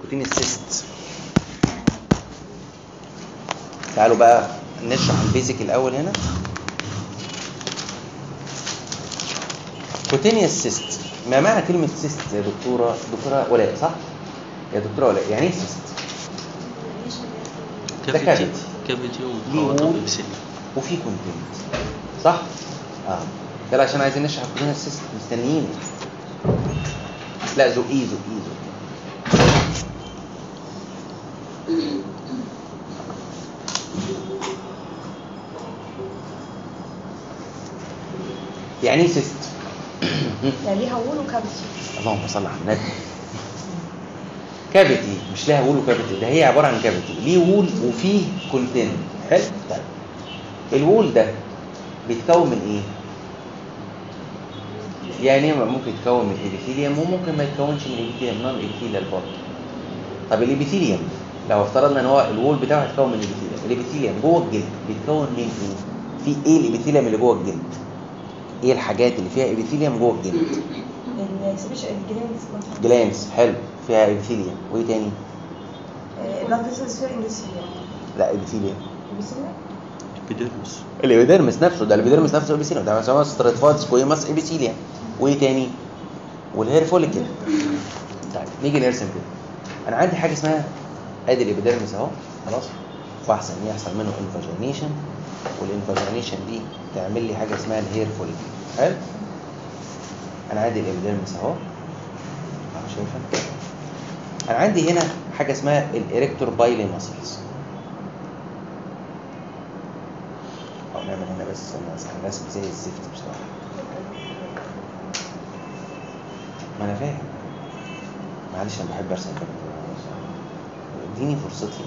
كوتينيوس سيست تعالوا بقى نشرح البيزك الاول هنا كوتينيوس سيست ما معنى كلمه سيست يا دكتوره دكتوره ولاء صح يا دكتوره ولاء يعني ايه سيست ده كافيتي كافيتي. كافيتي ليه ومحوطة وول ببسيل وفي كونتينوس صح اه يلا عشان عايزين نشرح كوتينيوس سيست مستنيين لا زقيه زقيه زقيه يعني ايه سيست يعني ليها وول وكافيتي اللهم صل على النبي كافيتي مش لها وول وكافيتي ده هي عباره عن كافيتي ليه وول وفيه كونتين حلو طيب الوول ده بيتكون من ايه يعني ممكن يتكون من ابيثيليوم وممكن ما يتكونش من ابيثيليوم نون ابيثيليال برضه طب الابيثيليوم لو افترضنا ان هو الوول بتاعه هيتكون من الابيثيليوم الابيثيليوم جوه الجلد بيتكون من ايه في ايه الابيثيليوم اللي جوه الجلد ايه الحاجات اللي فيها ابيثيليوم جوه الجلد السبيشال الجلانس جلانس حلو فيها ابيثيليوم وايه تاني البلاد فيسلز فيها اندوثيليوم لا ابيثيليوم اندوثيليوم ابيديرمس الابيديرمس نفسه ده الابيديرمس نفسه ابيثيليوم ده بيسموها ستراتيفايد سكويماس ابيثيليوم وايه تاني والهير فوليكل طيب نيجي نرسم كده انا عندي حاجه اسمها ادي الابيديرمس اهو خلاص واحسن يحصل منه انفاجينيشن والانفاجينيشن دي تعمل لي حاجه اسمها الهير فوليكل حلو انا عندي الابيديرمس اهو اهو شايفها انا عندي هنا حاجه اسمها الاريكتور بايلي ماسلز او نعمل هنا بس مثلا رسم زي الزفت بصراحه ما انا فاهم معلش انا بحب ارسم كده اديني فرصتي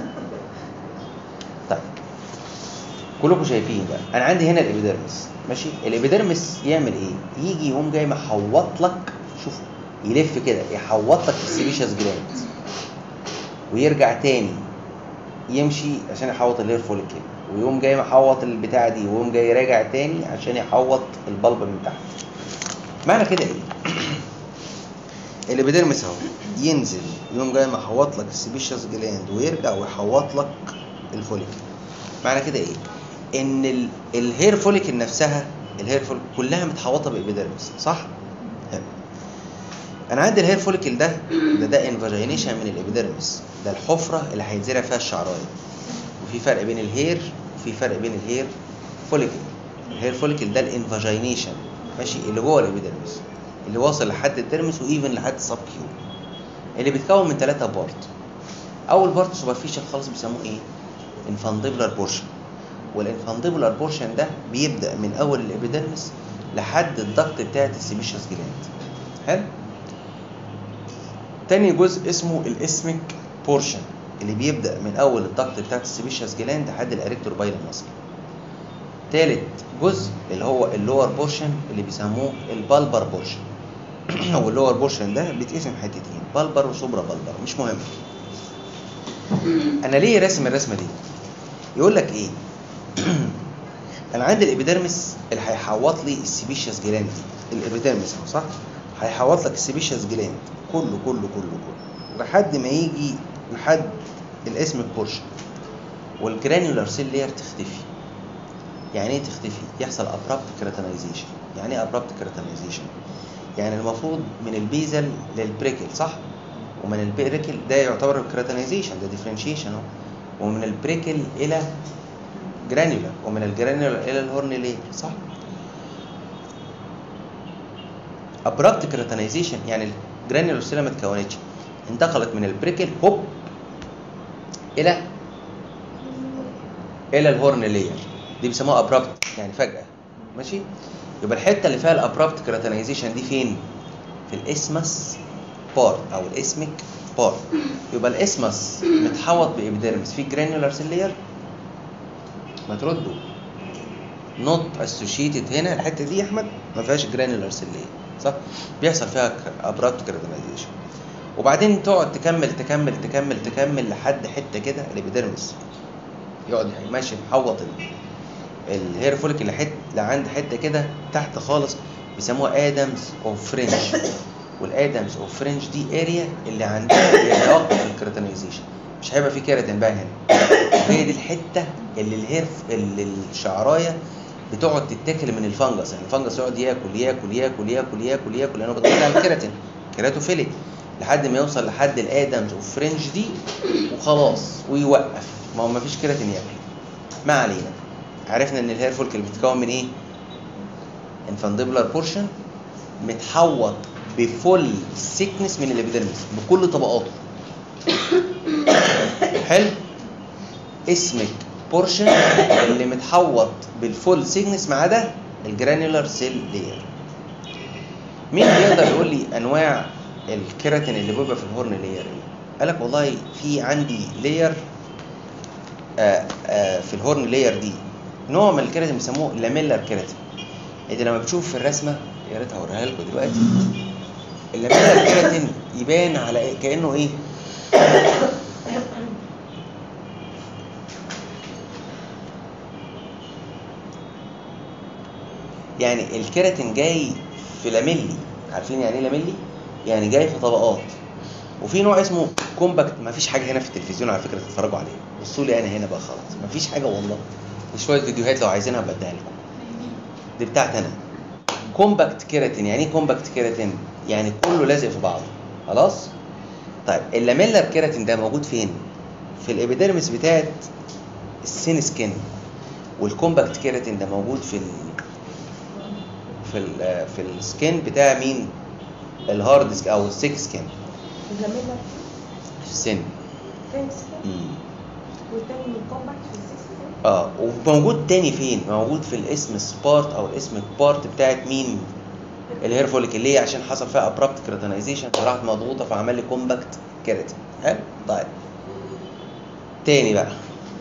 طيب كلكم شايفين بقى انا عندي هنا الابيديرمس ماشي الابيديرمس يعمل ايه يجي يقوم جاي محوط لك شوف يلف كده يحوط لك السيبيشس جلاند ويرجع تاني يمشي عشان يحوط الهير فوليكل ويقوم جاي محوط البتاعه دي ويقوم جاي راجع تاني عشان يحوط البلب من تحت معنى كده ايه الابيديرمس اهو ينزل يقوم جاي محوط لك السيبيشس جلاند ويرجع ويحوط لك الفوليكل معنى كده ايه ان ال- الهير فوليكل نفسها الهير فوليكل كلها متحوطه بابيديرمس صح حلو. انا عندي الهير فوليكل ده ده ده انفاجينيشن من الابيديرمس ده الحفره اللي هيتزرع فيها الشعرايه وفي فرق بين الهير وفي فرق بين الهير فوليكل الهير فوليكل ده الانفاجينيشن ماشي اللي جوه الابيديرمس اللي واصل لحد الديرمس وايفن لحد السب كيو اللي بيتكون من ثلاثه بارت اول بارت سوبرفيشال خالص بيسموه ايه انفانديبولار بورشن والانفانديبولار بورشن ده بيبدا من اول الابيديرمس لحد الضغط بتاعت السيبيشس جلاند حلو تاني جزء اسمه الاسمك بورشن اللي بيبدا من اول الضغط بتاعت السيبيشس جلاند لحد الاريكتور بايل ماسل تالت جزء اللي هو اللور بورشن اللي بيسموه البالبر بورشن او اللور بورشن ده بيتقسم حتتين بالبر وسوبرا بالبر مش مهم انا ليه راسم الرسمه دي يقول لك ايه انا عندي الابيديرمس اللي هيحوط لي السيبيشس جلاند دي الابيديرمس اهو صح هيحوط لك السيبيشس جلاند كله كله كله كله لحد ما يجي لحد الاسمك بورشن والجرانيولار سيل لير تختفي يعني ايه تختفي يحصل ابرابت كراتينايزيشن يعني ايه ابرابت كراتينايزيشن يعني المفروض من البيزل للبريكل صح ومن البريكل ده يعتبر الكراتينايزيشن ده ديفرنشيشن اهو ومن البريكل الى جرانيولار ومن الجرانيولار الى الهورن لير صح ابرابت كراتينايزيشن يعني الجرانيولار سيل ما اتكونتش انتقلت من البريكل هوب الى الى الهورن لير دي بيسموها ابرابت يعني فجاه ماشي يبقى الحته اللي فيها الابرابت كراتينايزيشن دي فين في الاسمس بارت او الاسمك بارت يبقى الاسمس متحوط بابيديرمس في جرانيولار سيلير ما تردوا نوت اسوشيتد هنا الحته دي يا احمد ما فيهاش جرانيولار سيلير صح بيحصل فيها ابرابت كراتينايزيشن وبعدين تقعد تكمل تكمل تكمل تكمل لحد حته كده الابيديرمس يقعد ماشي محوط ال- الهير فوليك اللي حت لعند حته كده تحت خالص بيسموها ادمز اوف فرنش والادمز والفرنج دي اريا اللي عندها بيتوقف الكيراتينايزيشن مش هيبقى في كيراتين بقى هنا هي دي الحته اللي الهير اللي الشعرايه بتقعد تتاكل من الفنجس يعني الفنجس يقعد ياكل ياكل ياكل ياكل ياكل ياكل لانه بيطلع الكيراتين كيراتوفيليك لحد ما يوصل لحد الادمز والفرنج دي وخلاص ويوقف ما هو ما فيش كيراتين ياكل ما علينا عرفنا ان الهير فولكل بتتكون من ايه انفانديبولار بورشن متحوط بفول سيكنس من الابيدرمس بكل طبقاته حلو اسمك بورشن اللي متحوط بالفول سيكنس ما عدا الجرانيولار سيل لير مين بيقدر يقول لي انواع الكيراتين اللي بيبقى في الهورن لير ايه قال لك والله في عندي لير آه آه في الهورن لير دي نوع من الكيراتين بيسموه لاميلر كيراتين انت لما بتشوف في الرسمه يا ريت هوريها لكم دلوقتي اللاميلر كيراتين يبان على إيه؟ كانه ايه يعني الكيراتين جاي في لاميلي عارفين يعني ايه لاميلي يعني جاي في طبقات وفي نوع اسمه كومباكت ما فيش حاجه هنا في التلفزيون على فكره تتفرجوا عليها بصوا لي انا هنا بقى خلاص ما فيش حاجه والله شويه فيديوهات لو عايزينها بديها لكم دي بتاعتي انا كومباكت كيراتين يعني ايه كومباكت كيراتين يعني كله لازق في بعضه خلاص طيب اللاميلر كيراتين ده موجود فين في الابيديرمس بتاعت السين سكين والكومباكت كيراتين ده موجود في ال في ال في السكين بتاع مين الهارد سك- او السيك سكين اللاميلر في السن فرنس مم. والتاني من كومباكت في السيستم اه وموجود تاني فين موجود في الاسم سبارت او الاسم بارت بتاعت مين الهير فوليك اللي هي عشان حصل فيها ابرابت كريتينايزيشن فراحت مضغوطه فعمل لي كومباكت كيراتين حلو طيب تاني بقى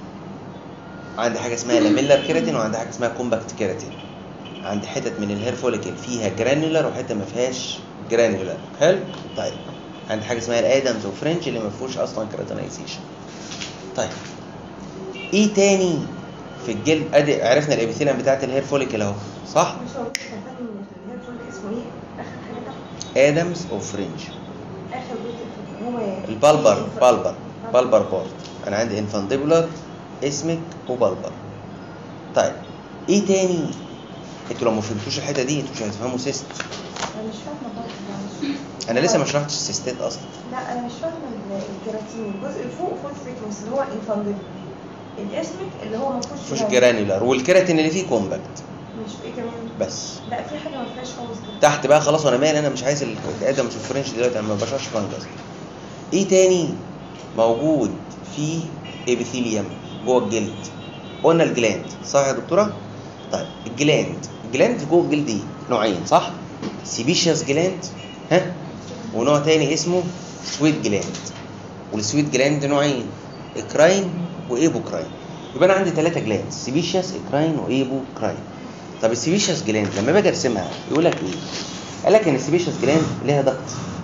عندي حاجه اسمها لاميلر كيراتين وعندي حاجه اسمها كومباكت كيراتين عندي حتت من الهير فوليكل فيها جرانيولار وحته ما فيهاش جرانيولار حلو طيب عندي حاجه اسمها الادمز وفرنج اللي ما فيهوش اصلا كريتينايزيشن طيب ايه تاني في الجلد ادي عرفنا الابيثيليوم بتاعت الهير فوليكل اهو صح مش هو كان فاهم ان الهير فولك اسمه ايه اخر حاجه تحت ادمز وفرنج اخر جزء في هو البالبر بالبر بالبر بورت انا عندي انفانديبولار اسمك وبالبر طيب ايه تاني انتوا لو ما فهمتوش الحته دي انتوا مش هتفهموا سيست انا مش فاهمه برضه معلش. انا لسه ما شرحتش السيستات اصلا لا انا مش فاهمه ال- الكيراتين الجزء اللي فوق فول سيكنس اللي هو انفاندبل الاسمك اللي هو ما فيهوش مفيش جرام. جرانيولار والكيراتين اللي فيه كومباكت مش في ايه كمان بس لا في حاجه ما فيهاش خالص كده تحت بقى خلاص وانا مالي انا مش عايز ال- الادمز والفرنش دلوقتي انا ما بشرحش فانجس ايه تاني موجود في ابيثيليوم جوه الجلد قلنا الجلاند صح يا دكتوره طيب الجلاند الجلاند جوه الجلد ايه نوعين صح سيبيشياس جلاند ها ونوع تاني اسمه سويت جلاند والسويت جلاند نوعين اكراين وايبوكراين يبقى انا عندي ثلاثه جلاند سيبيشياس اكراين وايبوكراين طب السيبيشياس جلاند لما باجي ارسمها يقول لك ايه قال لك ان السيبيشياس جلاند ليها ضغط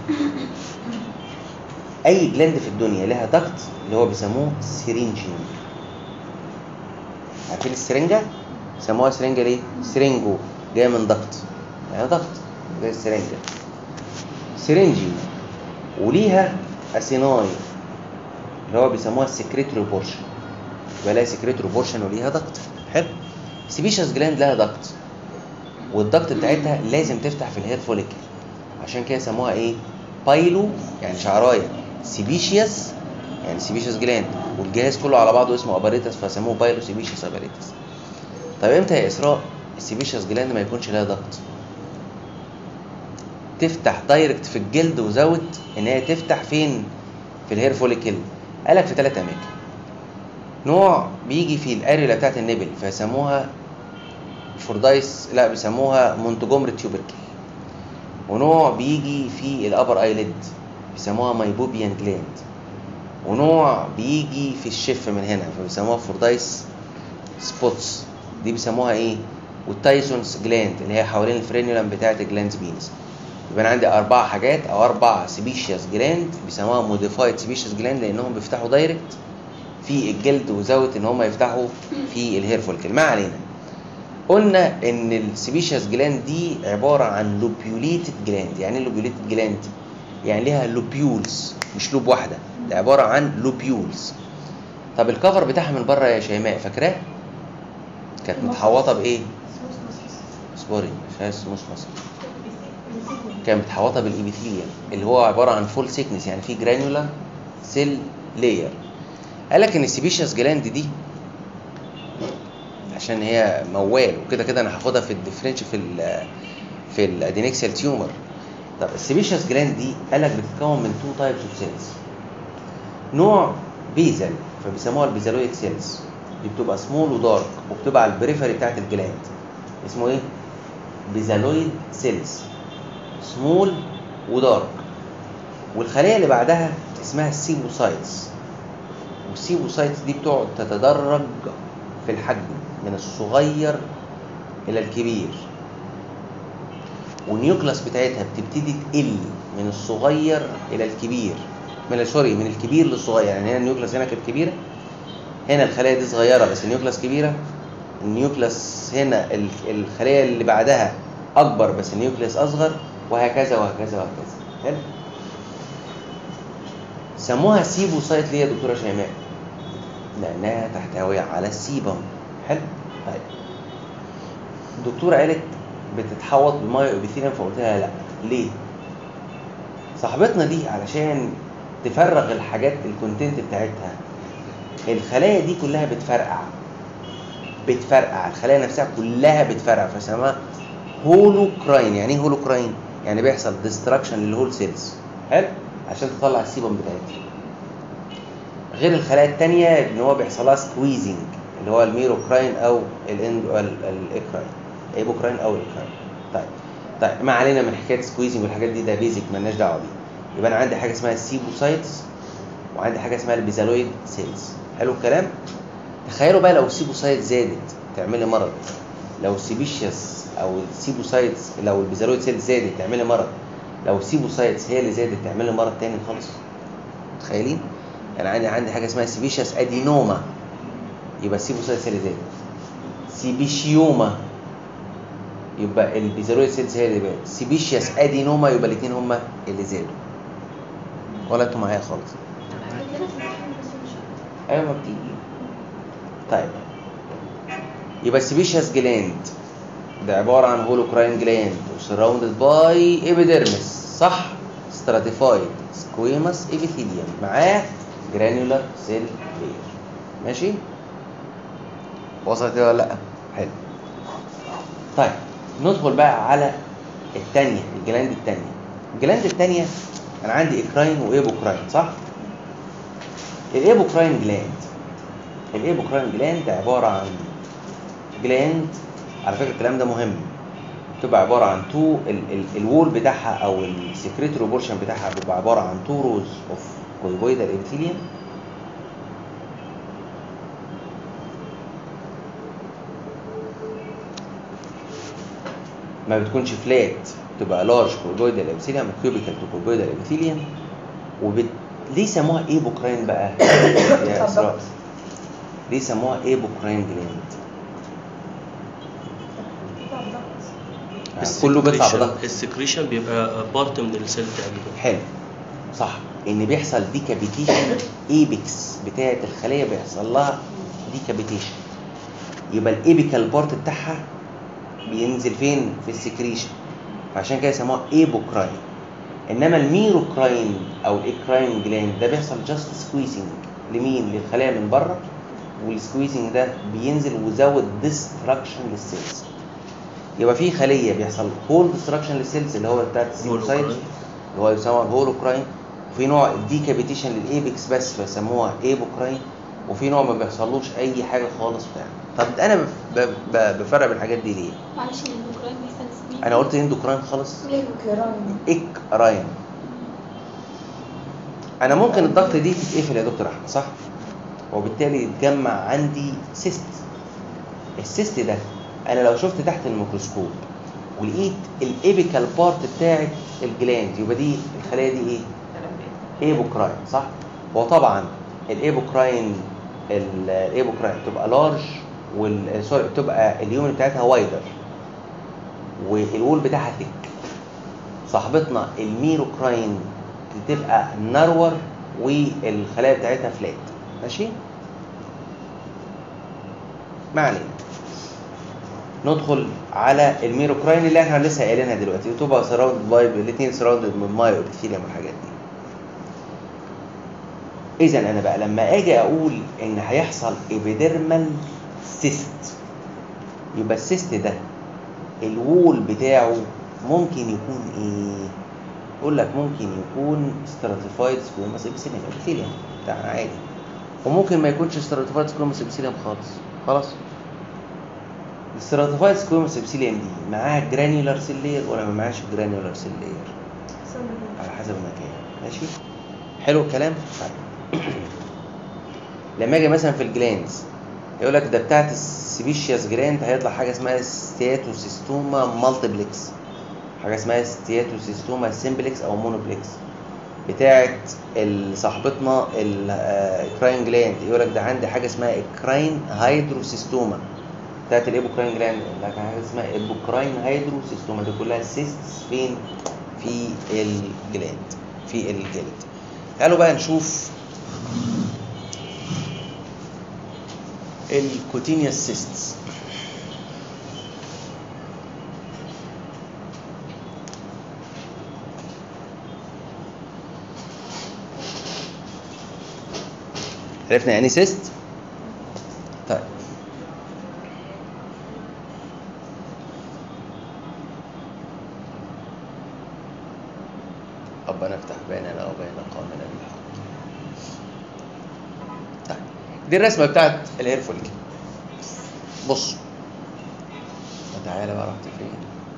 اي جلاند في الدنيا لها ضغط اللي هو بيسموه سيرينجين عارفين السرنجه سموها سرنجه ليه سرنجو جايه من ضغط يعني ضغط زي السرنجه سرنجي وليها اسيناي اللي هو بيسموها السكريتوري بورشن يبقى لها سكريتوري بورشن وليها ضغط حلو سيبيشياس جلاند لها ضغط والضغط بتاعتها لازم تفتح في الهير فوليكل عشان كده سموها ايه بايلو يعني شعرايه سيبيشياس يعني سيبيشياس جلاند والجهاز كله على بعضه اسمه اباريتس فسموه بايلو سيبيشياس اباريتس طب امتى يا اسراء السيبيشياس جلاند ما يكونش لها ضغط تفتح دايركت في الجلد وزود ان هي تفتح فين في الهير فوليكل قالك في ثلاث اماكن نوع بيجي في الاريولا بتاعت النبل فيسموها فوردايس لا بيسموها مونتجومري تيوبركل ونوع بيجي في الابر ايليد بيسموها مايبوبيان جلاند ونوع بيجي في الشف من هنا فبيسموها فوردايس سبوتس دي بيسموها ايه والتايسونز جلاند اللي هي حوالين الفرينيولم بتاعت الجلاندز بينس يبقى انا عندي اربع حاجات او اربع سبيشيس جلاند بيسموها موديفايد سبيشيس جلاند لانهم بيفتحوا دايركت في الجلد وزاويه ان هم يفتحوا في الهير فولكل ما علينا قلنا ان السبيشيس جلاند دي عباره عن لوبيوليتد جلاند يعني ايه لوبيوليتد جلاند يعني ليها لوبيولز مش لوب واحده ده عباره عن لوبيولز طب الكفر بتاعها من بره يا شيماء فاكراه كانت متحوطه بايه اصبري مش عايز سموس مصر كانت متحوطه بالابيثيليوم اللي هو عباره عن فول سيكنس يعني في جرانيولار سيل لاير قال لك ان السبيشيس جلاند دي عشان هي موال وكده كده انا هاخدها في الديفرنش في ال في الادينكسيال تيومر طب السبيشيس جلاند دي قال لك بتتكون من تو تايبس اوف سيلز نوع بيزل فبيسموها البيزالويد سيلز دي بتبقى سمول ودارك وبتبقى على البريفري بتاعت الجلاند اسمه ايه بيزالويد سيلز سمول ودارك والخليه اللي بعدها اسمها السيبوسايتس والسيبوسايتس دي بتقعد تتدرج في الحجم من الصغير الى الكبير والنيوكلاس بتاعتها بتبتدي تقل من الصغير الى الكبير من سوري من الكبير للصغير يعني هنا النيوكلاس هنا كانت كبيره هنا الخلايا دي صغيره بس النيوكلاس كبيره النيوكلاس هنا ال- الخليه اللي بعدها اكبر بس النيوكلاس اصغر وهكذا وهكذا وهكذا حلو سموها سيبوسايت ليه يا دكتوره شيماء لانها تحتوي على السيبم حلو طيب الدكتوره قالت بتتحوط بمايو ابيثيليوم فقلت لها لا ليه صاحبتنا دي علشان تفرغ الحاجات الكونتنت بتاعتها الخلايا دي كلها بتفرقع بتفرقع الخلايا نفسها كلها بتفرقع فسموها هولوكراين يعني ايه هولوكراين يعني بيحصل ديستراكشن للهول سيلز حلو عشان تطلع السيبم بتاعتها غير الخلايا التانية ان هو بيحصل لها سكويزنج اللي هو الميروكراين او الاندو ال- الاكراين الايبوكراين او الاكراين طيب طيب ما علينا من حكايه سكويزنج والحاجات دي ده بيزك مالناش دعوه بيه يبقى انا عندي حاجه اسمها السيبوسايتس وعندي حاجه اسمها البيزالويد سيلز حلو الكلام تخيلوا بقى لو السيبوسايت زادت تعمل لي مرض لو السيبيشيس او السيبوسايتس لو البيزالويد سيلز زادت تعمل لي مرض لو السيبوسايتس هي اللي زادت تعمل لي مرض تاني خالص متخيلين يعني عندي عندي حاجه اسمها سيبيشيس ادينوما يبقى السيبوسايتس هي اللي زادت سيبيشيوما يبقى البيزالويد سيلز هي اللي زادت سيبيشيس ادينوما يبقى الاثنين هما اللي زادوا ولا انتوا معايا خالص ايوه ما بتيجي طيب يبقى السبيشيس جلاند ده عباره عن هولوكراين جلاند وسراوندد باي ايبيديرمس صح ستراتيفايد سكويمس ايبيثيليوم معاه جرانيولار سيل لير ماشي وصلت كده ولا لا حلو طيب ندخل بقى على الثانيه الجلاند الثانيه الجلاند الثانيه انا عندي اكراين وايبوكراين صح الايبوكراين جلاند الايبوكراين جلاند عباره عن جلاند على فكره الكلام ده مهم بتبقى عباره عن تو ال ال الوول بتاعها او السكريتوري بورشن بتاعها بيبقى عباره عن تو روز اوف كويبويدال ابيثيليوم ما بتكونش فلات بتبقى لارج كويبويدال ابيثيليوم كيوبيكال تو كويبويدال ابيثيليوم وبت... ليه سموها ايبوكراين بقى يا اسراء ليه سموها ايبوكراين جلاند كله بيطلع بضغط السكريشن بيبقى بارت من السيل تقريبا حلو صح ان بيحصل ديكابيتيشن ايبكس بتاعه الخليه بيحصل لها ديكابيتيشن يبقى الايبيكال بارت بتاعها بينزل فين في السكريشن فعشان كده يسموها ايبوكراين انما الميروكراين او الاكراين جلاند ده بيحصل جاست سكويزنج لمين للخلايا من بره والسكويزنج ده بينزل وزود ديستراكشن للسيلز يبقى في خليه بيحصل هول ديستراكشن للسيلز اللي هو بتاعت السيلوسايت اللي هو يسمى الهولوكراين وفي نوع ديكابيتيشن للايبكس بس فيسموها ايبوكراين وفي نوع ما بيحصلوش اي حاجه خالص بتاع طب انا بف- ب- ب- بفرق بين الحاجات دي ليه؟ معلش الاندوكراين بيحصل سنين انا قلت اندوكراين خالص ايبوكراين اكراين انا ممكن الضغط دي تتقفل يا دكتور احمد صح وبالتالي يتجمع عندي سيست السيست ده انا لو شفت تحت الميكروسكوب ولقيت الايبيكال بارت بتاعت الجلاند يبقى دي الخلايا دي ايه ايبوكراين صح هو طبعا الايبوكراين ال- الايبوكراين تبقى لارج وال سوري بتبقى اليومن بتاعتها وايدر والوول بتاعها ثيك صاحبتنا الميروكراين بتبقى نارور والخلايا بتاعتها فلات ماشي ما علينا ندخل على الميروكراين اللي احنا لسه قايلينها دلوقتي بتبقى سراوند باي الاثنين سراوندد من مايو ابيثيليوم والحاجات دي اذا انا بقى لما اجي اقول ان هيحصل ايبيديرمال سيست يبقى السيست ده الوول بتاعه ممكن يكون ايه يقول لك ممكن يكون ستراتيفايد سكويموس ابيثيليوم ابيثيليوم بتاعنا عادي وممكن ما يكونش ستراتيفايد سكويموس ابيثيليوم خالص خلاص الستراتيفايد سكويموس ابيثيليوم دي معاها جرانيولار سيل لاير ولا ما معاهاش جرانيولار سيل لاير على حسب المكان ماشي حلو الكلام طيب لما اجي مثلا في الجلانز يقول لك ده بتاعت السبيشياس جلاند هيطلع حاجه اسمها ستياتوسيستوما مالتيبلكس حاجه اسمها ستياتوسيستوما سيمبلكس او مونوبلكس بتاعت ال- صاحبتنا الكراين جلاند يقول لك ده عندي حاجه اسمها الكراين هيدروسيستوما بتاعت الايبوكراين جلاند لك حاجه اسمها ايبوكراين هيدروسيستوما دي كلها سيستس فين في الجلاند في الجلد تعالوا بقى نشوف الكوتينيوس سيستس عرفنا يعني سيست طيب ربنا افتح بيننا وبين قومنا بالحق طيب دي الرسمه بتاعت الهير فوليكل بص وتعالى بقى رحت فين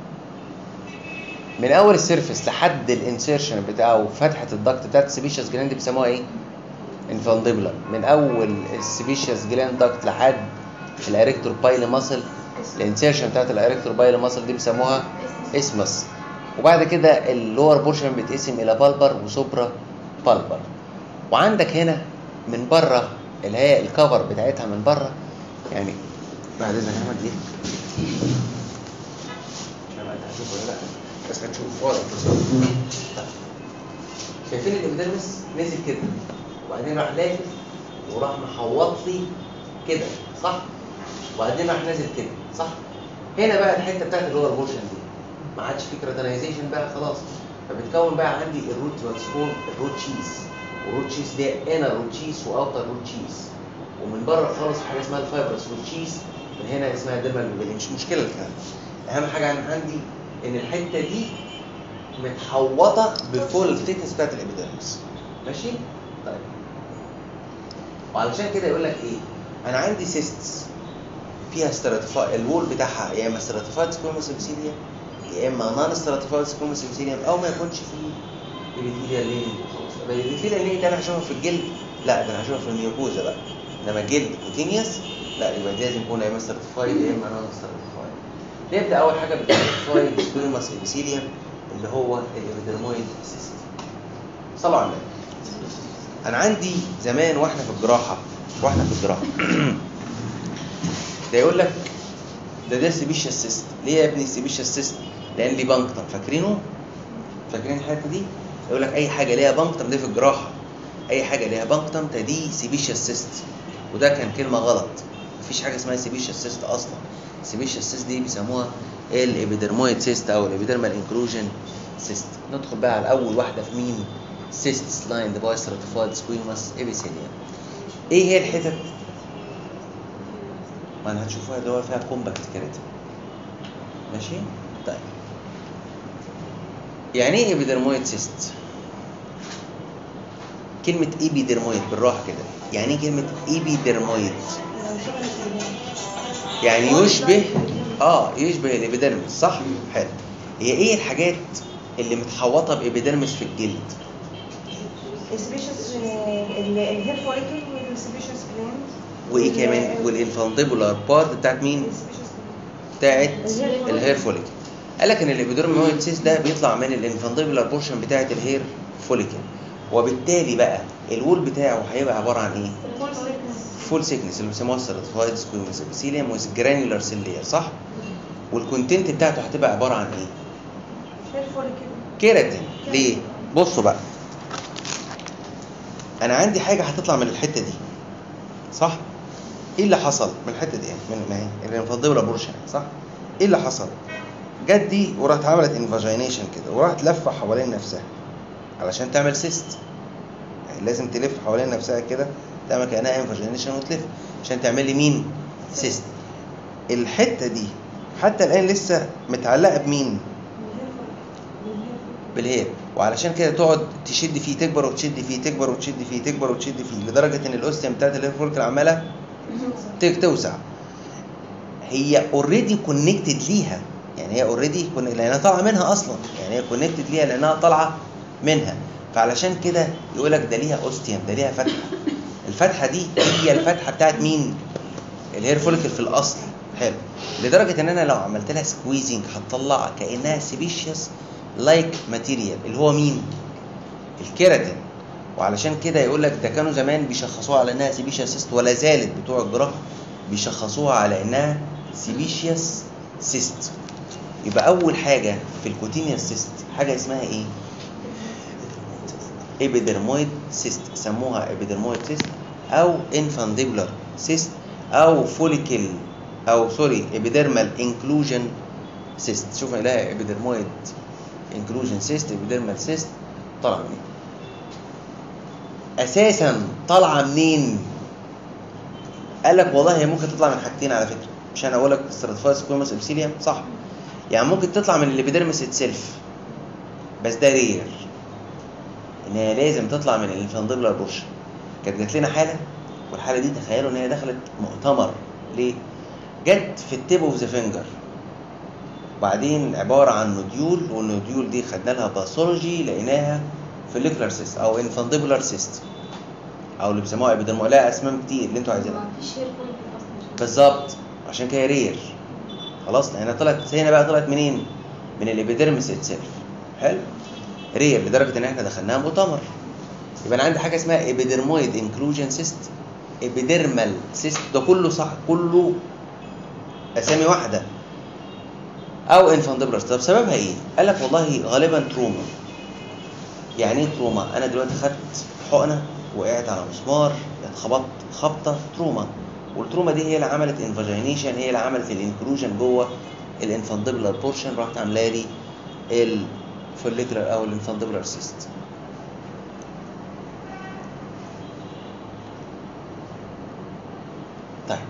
من اول السيرفس لحد الانسيرشن بتاعه فتحه الضغط بتاعت السبيشيس جلاند بيسموها ايه انفانديبولار من اول السبيشيس جلاند داكت لحد الاريكتور بايل ماسل الانسيرشن بتاعت الاريكتور بايل ماسل دي بيسموها اسمس وبعد كده اللور بورشن بيتقسم الى بالبر وسوبرا بالبر وعندك هنا من بره اللي هي الكفر بتاعتها من بره يعني بعد اذنك يا احمد دي مش عارف انت هتشوف ولا لا بس هتشوف واضح شايفين الابيدرمس نزل كده وبعدين راح لافف وراح محوط لي كده صح وبعدين راح نازل كده صح هنا بقى الحته بتاعت اللور بورشن دي ما عادش في كراتينايزيشن بقى خلاص فبتكون بقى عندي الروت ترانسفورم الروت تشيز والروت تشيز دي انر روت تشيز واوتر روت تشيز ومن بره خالص في حاجه اسمها الفايبرس روت تشيز من هنا اسمها ديرمال ميمبرين مش مشكله الكلام ده. اهم حاجه عن- عندي ان الحته دي متحوطه بفول ثيكنس بتاعت الابيدرمس ماشي طيب وعلشان كده يقول لك ايه انا عندي سيستس فيها ستراتيفاي الوول بتاعها يا اما ستراتيفايد سكوموس ابسيليا يا اما نون ستراتيفايد سكوموس ابسيليا او ما يكونش فيه ابيثيليا لين خلاص طب الابيثيليا لين ده انا هشوفها في الجلد لا ده انا هشوفها في الميوكوزا بقى انما الجلد كوتينيوس لا يبقى دي لازم يكون يا اما ستراتيفايد يا اما نون ستراتيفايد نبدا اول حاجه بالستراتيفايد سكوموس ابسيليا اللي هو الابيدرمويد سيست صلوا على النبي انا عندي زمان واحنا في الجراحه واحنا في الجراحه ده يقول لك ده ده سيبيشيا سيست ليه يا ابني سيبيشيا سيست لان لي بانكتم فاكرينه فاكرين الحته دي يقول لك اي حاجه ليها بانكتم دي في الجراحه اي حاجه ليها بانكتم ده دي سيبيشيا سيست وده كان كلمه غلط مفيش حاجه اسمها سيبيشيا سيست اصلا سيبيشيا سيست دي بيسموها الابيدرمويد سيست او الابيدرمال انكلوجن سيست ندخل بقى على اول واحده في مين سيستس لايند باي ستراتيفايد سكويموس ابيثيليوم ايه هي الحتت ما انا هتشوفوها اللي هو فيها كومباكت كيراتين ماشي طيب يعني ايه ايبيدرمويد سيست كلمة ايبيدرمويد بالراحة كده يعني ايه كلمة ايبيدرمويد يعني يشبه اه يشبه الابيدرمس صح حلو هي ايه الحاجات اللي متحوطة بابيدرمس في الجلد السبيشس الهير فوليكل والسبيشس جلاند وايه كمان والانفانتيبولار بارت بتاعت مين بتاعت الهير فوليكل قال لك ان الابيدرمويد سيست ده بيطلع من الانفانتيبولار بورشن بتاعت الهير فوليكل وبالتالي بقى الوول بتاعه هيبقى عباره عن ايه فول سيكنس فول سيكنس اللي بيسموها سيرتيفايد سكويموس ابيثيليوم ويز جرانيولار سيل لير صح والكونتنت بتاعته هتبقى عباره عن ايه هير فوليكل كيراتين ليه بصوا بقى انا عندي حاجه هتطلع من الحته دي صح ايه اللي حصل من الحته دي يعني من ما هي اللي مفضله بورشن صح ايه اللي حصل جت دي وراحت عملت انفاجينيشن كده وراحت لفه حوالين نفسها علشان تعمل سيست يعني لازم تلف حوالين نفسها كده تعمل كانها انفاجينيشن وتلف عشان تعمل لي مين سيست الحته دي حتى الان لسه متعلقه بمين بالهير وعلشان كده تقعد تشد فيه تكبر وتشد فيه تكبر وتشد فيه تكبر وتشد فيه لدرجه ان الاوستيوم بتاعت الهير فولكل عماله ت- توسع هي اوريدي كونكتد ليها يعني هي اوريدي لانها طالعه منها اصلا يعني هي كونكتد ليها لانها طالعه منها فعلشان كده يقول لك ده ليها اوستيوم ده ليها فتحه الفتحه دي هي الفتحه بتاعت مين الهير فوليكل في الاصل حلو لدرجه ان انا لو عملت لها سكويزنج هتطلع كانها سيبيشيوس لايك ماتيريال اللي هو مين الكيراتين وعلشان كده يقول لك ده كانوا زمان بيشخصوها على انها سيبيشيوس سيست ولا زالت بتوع الجراحه بيشخصوها على انها سيبيشيوس سيست يبقى اول حاجه في الكوتينيوس سيست حاجه اسمها ايه ابيدرمويد سيست سموها ابيدرمويد سيست او انفانديبولار سيست او فوليكل او سوري ابيدرمال انكلوجن سيست شوف هنلاقي ابيدرمويد انكلوجن سيست ابيدرمال سيست طالعه منين اساسا طالعه منين قال لك والله هي ممكن تطلع من حاجتين على فكره مش انا اقول لك ستراتيفايد سكويموس ابسيليوم صح يعني ممكن تطلع من الابيدرمس اتسيلف بس ده رير ان هي لازم تطلع من الانفانديبولار بورشن كانت جات لنا حاله والحاله دي تخيلوا ان هي دخلت مؤتمر ليه جت في التيب اوف ذا فينجر وبعدين عباره عن نوديول والنوديول دي خدنا لها باثولوجي لقيناها فوليكولار سيست او انفانديبولار سيست او اللي بيسموها ابيدرمو لها اسماء كتير اللي انتوا عايزينها ما فيش هير فوليكل اصلا بالظبط عشان كده رير خلاص هنا طلعت هنا بقى طلعت منين من الابيدرمس اتسيلف حلو رير لدرجه ان احنا دخلناها مؤتمر يبقى انا عندي حاجه اسمها ابيدرمويد انكلوجن سيست ابيدرمال سيست ده كله صح كله اسامي واحده او انفاندبلر طب سببها ايه قال لك والله غالبا تروما يعني ايه تروما انا دلوقتي خدت حقنه وقعت على مسمار اتخبطت خبطه تروما والتروما دي هي اللي عملت انفاجينيشن هي اللي عملت الانكلوجن جوه الانفاندبلر بورشن راحت عامله لي الفوليكولار او الانفاندبلر سيست طيب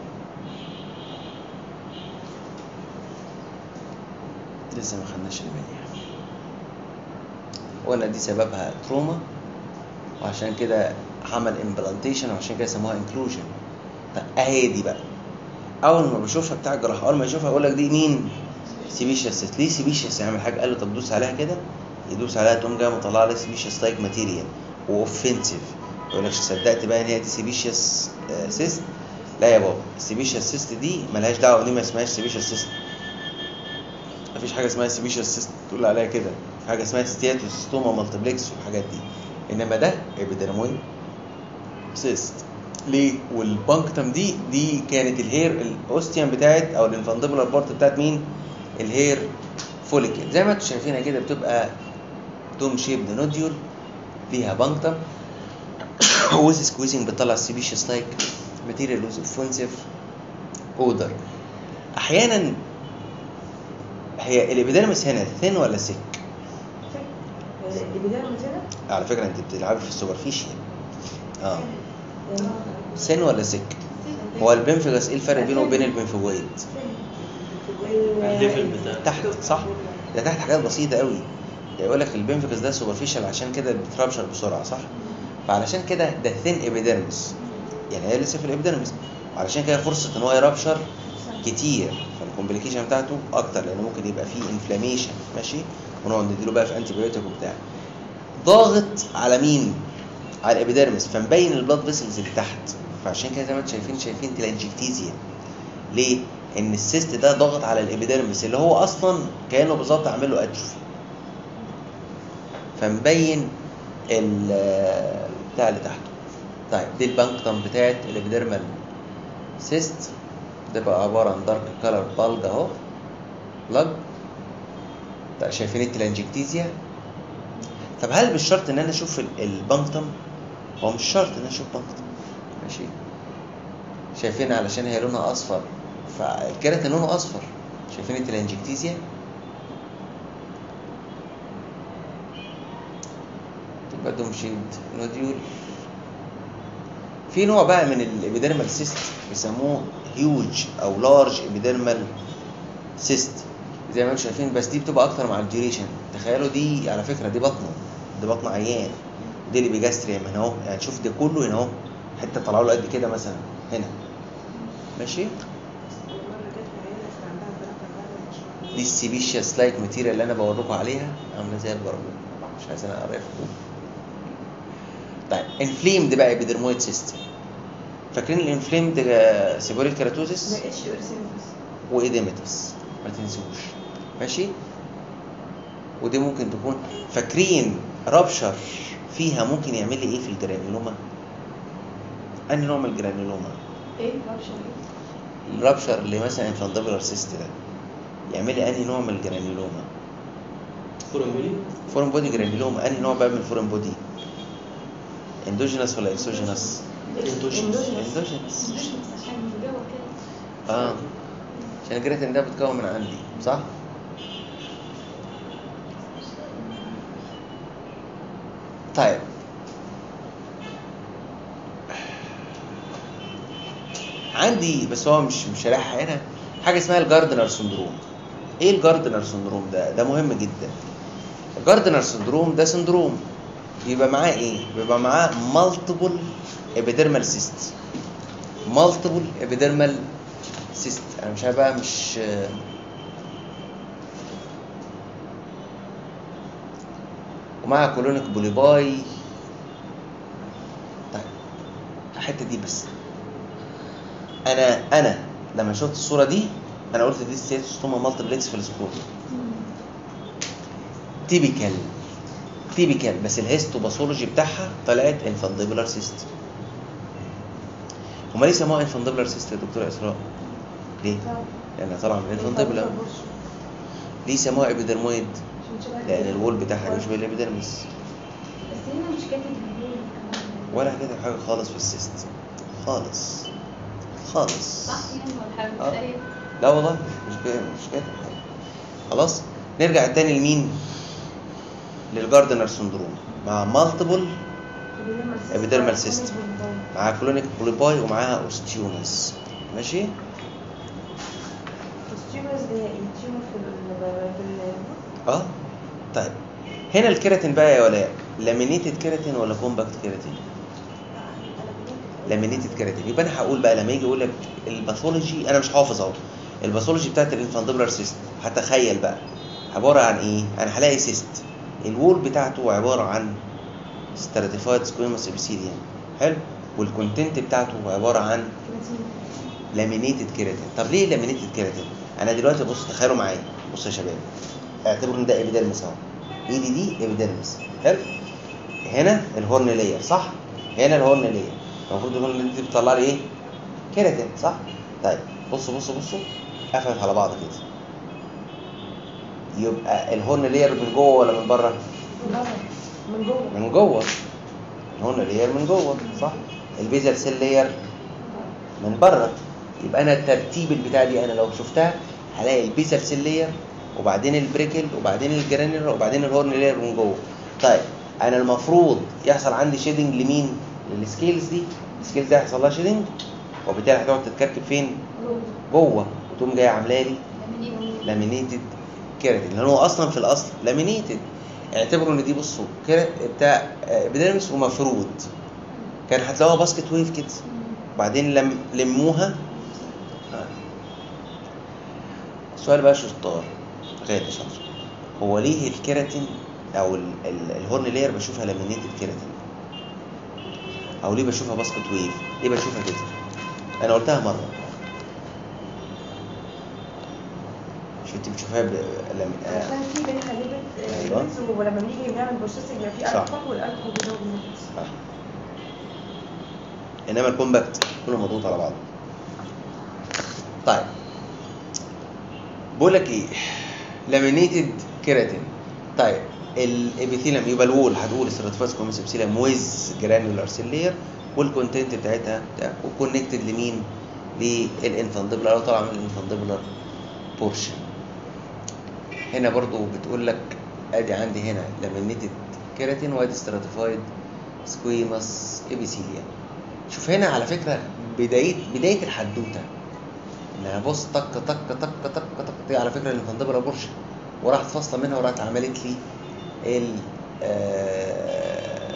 لسه ما خدناش المنيا قلنا دي سببها تروما وعشان كده عمل امبلانتيشن وعشان كده سموها انكلوجن طب اهي دي بقى اول ما بشوفها بتاع الجراحه اول ما يشوفها يقول لك دي مين سيبيشيس ليه سيبيشيس يعمل حاجه قال له طب دوس عليها كده يدوس عليها تقوم جايه مطلعه لك سيبيشيس لايك ماتيريال واوفنسيف يقول لك صدقت بقى ان هي دي سيبيشيس سيست لا يا بابا السيبيشيس سيست دي ملهاش دعوه دي ما اسمهاش سيبيشيس سيست مفيش حاجه اسمها سيبيشيس سيست تقول عليها كده في حاجه اسمها ستياتوسيستوما مالتيبلكس والحاجات دي انما ده ابيدرمويد سيست ليه والبانكتم دي دي كانت الهير الاوستيوم بتاعت او الانفاندبولار بارت بتاعت مين الهير فوليكل زي ما انتم شايفينها كده بتبقى دوم شيبد نوديول فيها بانكتم ويز سكويزنج بتطلع سيبيشيس لايك ماتيريال ويز اوفنسيف اودر احيانا هي الابيدرمس هنا ثين ولا سيك الابيدرمس هنا على فكره انت بتلعبي في السوبرفيشال اه سن ولا سك هو البنفجس ايه الفرق بينه وبين البنفجويد الليفل بتاع تحت صح ده تحت حاجات بسيطه قوي يقول لك البنفجس ده سوبرفيشال عشان كده بترابشر بسرعه صح فعلشان كده ده ثين ابيدرمس يعني هي لسه في الابيدرمس وعلشان كده فرصه ان هو يرابشر كتير فالكومبليكيشن بتاعته اكتر لان ممكن يبقى فيه انفلاميشن ماشي ونقعد نديله بقى في انتي بايوتيك وبتاع ضاغط على مين على الابيدرمس فمبين البلاد فيسلز اللي تحت فعشان كده زي ما انتم شايفين شايفين تلانجكتيزيا ليه ان السيست ده ضاغط على الابيدرمس اللي هو اصلا كانه بالظبط عامل له اتروفي فمبين ال بتاع اللي تحته طيب دي البانكتم بتاعت الابيديرمال سيست ده بقى عباره عن دارك كلر بالج اهو بلاج طيب شايفين التلانجكتيزيا طب هل مش شرط ان انا اشوف ال- البانكتم هو مش شرط ان انا اشوف بانكتم ماشي شايفين علشان هي لونها اصفر فالكيراتين لونه اصفر شايفين التلانجكتيزيا تبقى دوم شيد نوديول في نوع بقى من الابيديرمال سيست بيسموه هيوج او لارج ابيديرمال سيست زي ما انتم شايفين بس دي بتبقى اكتر مع الديوريشن تخيلوا دي على فكره دي بطنه دي بطن عيان دي اللي بيجاستريم هنا اهو يعني شوف ده كله هنا اهو حته طالعه له قد كده مثلا هنا ماشي دي السيبيشيس لايك ماتيريال اللي انا بقول لكم عليها عامله زي البربون مش عايز انا اعرفها طيب انفليمد بقى ابيدرمويد سيستم فاكرين الانفليمد سيبوريك كيراتوزيس ده اتش ارسيمتس وايديمتس ما تنسوش ماشي ودي ممكن تكون فاكرين رابشر فيها ممكن يعمل لي ايه في الجرانيولوما انهي نوع من الجرانيولوما ايه معرفش ايه الرابشر اللي مثلا انفاندبلر سيست ده يعمل لي انهي نوع من الجرانيولوما فورم بولي فورن بودي جرانيولوما انهي نوع بقى من الفورن بودي اندوجينس ولا اكسوجينس اندوجينس. اندوجينس مش عشان من جوه كده اه عشان الجريتين ده بتكون من عندي صح طيب عندي بس هو مش مش رايح هنا حاجه اسمها الجاردنر سندروم ايه الجاردنر سندروم ده ده مهم جدا الجاردنر سندروم ده سندروم بيبقى معاه ايه بيبقى معاه مالتيبل ابيديرمال سيست مالتيبل ابيديرمال سيست انا مش عارف بقى مش ومع كولونيك بوليباي طيب الحته دي بس انا انا لما شفت الصوره دي انا قلت دي ستيتوستوما مالتيبلكس في السكروتوم تيبيكال تيبيكال بس الهيستوباثولوجي بتاعها طلعت انفانديبولار سيست هما ليه سموها انفانديبولار سيست يا دكتوره اسراء؟ ليه؟ لانها طالعه من الانفانديبولار ليه سموها ابيدرمويد؟ لان الوول بتاعها يشبه الابيدرمس بس هنا مش كاتب الهول كمان. ولا كده حاجه خالص في السيست خالص خالص صح يعني ولا حاجه آه. مختلفه لا والله مش كده مش كده حاجه خلاص نرجع تاني لمين للجاردنر سندروم مع مالتيبل Epidermal cyst. مع كلونيك بوليباي ومعاها اوستيومس ماشي التيومرز اللي هي ايه تيومر في ال في ال اه طيب هنا الكيراتين بقى يا ولاء لامينيتد كيراتين ولا كومباكت كيراتين لامينيتد كيراتين يبقى انا هقول بقى لما يجي يقول لك الباثولوجي انا مش حافظ اهو الباثولوجي بتاعت الانفاندبلر سيست هتخيل بقى عباره عن ايه انا هلاقي سيست الوول بتاعته عباره عن ستراتيفايد سكويموس ابيثيليوم حلو والكونتنت بتاعته عباره عن لامينيتد كيراتين طب ليه لامينيتد كيراتين انا دلوقتي بص تخيلوا معايا بصوا يا شباب اعتبروا ان ده ابيديرمس اهو ايدي دي ابيديرمس حلو هنا الهورن لاير صح هنا الهورن لاير المفروض الهورن دي بتطلع لي ايه كيراتين صح طيب بصوا بصوا بصوا قفلت على بعض كده يبقى الهورن لاير من جوه ولا من بره من جوه من جوه الهورن لاير من جوه صح البيزل سيل لاير من بره يبقى انا الترتيب البتاع دي انا لو شفتها هلاقي البيزل سيل لاير وبعدين البريكل وبعدين الجرانيولر وبعدين الهورن لاير من جوه طيب انا المفروض يحصل عندي شيدنج لمين للسكيلز دي السكيلز دي هيحصل لها شيدنج وبالتالي هتقعد تتكركب فين جوه وتقوم جايه عامله لي لامينيتد كيراتين لان هو اصلا في الاصل لامينيتد اعتبروا ان دي بصوا كده بتاع ابيديرمس ومفرود كان هتلاقوها باسكت ويف كده وبعدين لم لموها آه. السؤال بقى شطار غير شاطر هو ليه الكيراتين او ال- ال- الهورن لاير بشوفها لامينيتد كيراتين او ليه بشوفها باسكت ويف ليه بشوفها كده انا قلتها مره مش انت بتشوفها ب... لم... آه. عشان في بينها ليبت أيوة. ولما بنيجي بنعمل بروسيسنج بيبقى في صح. الكحول والالكحول بيزود النفس صح انما الكومباكت كله مضغوط على بعضه طيب بقول لك ايه لامينيتد كيراتين طيب الابيثيليوم يبقى الوول هتقول ستراتيفايز كوميس ابيثيليوم ويز جرانيولار سيلير والكونتنت بتاعتها بتاع وكونكتد لمين؟ للانفاندبلر او طالعه من الانفاندبلر بورشن هنا برضو بتقول لك ادي عندي هنا لامينيتد كيراتين وادي ستراتيفايد سكويماس ابيثيليوم شوف هنا على فكره بدايه بدايه الحدوته انها بص طق طق طق طق طق دي على فكره الانفاندبلر بورشن وراحت فاصله منها وراحت عملت لي ال آه،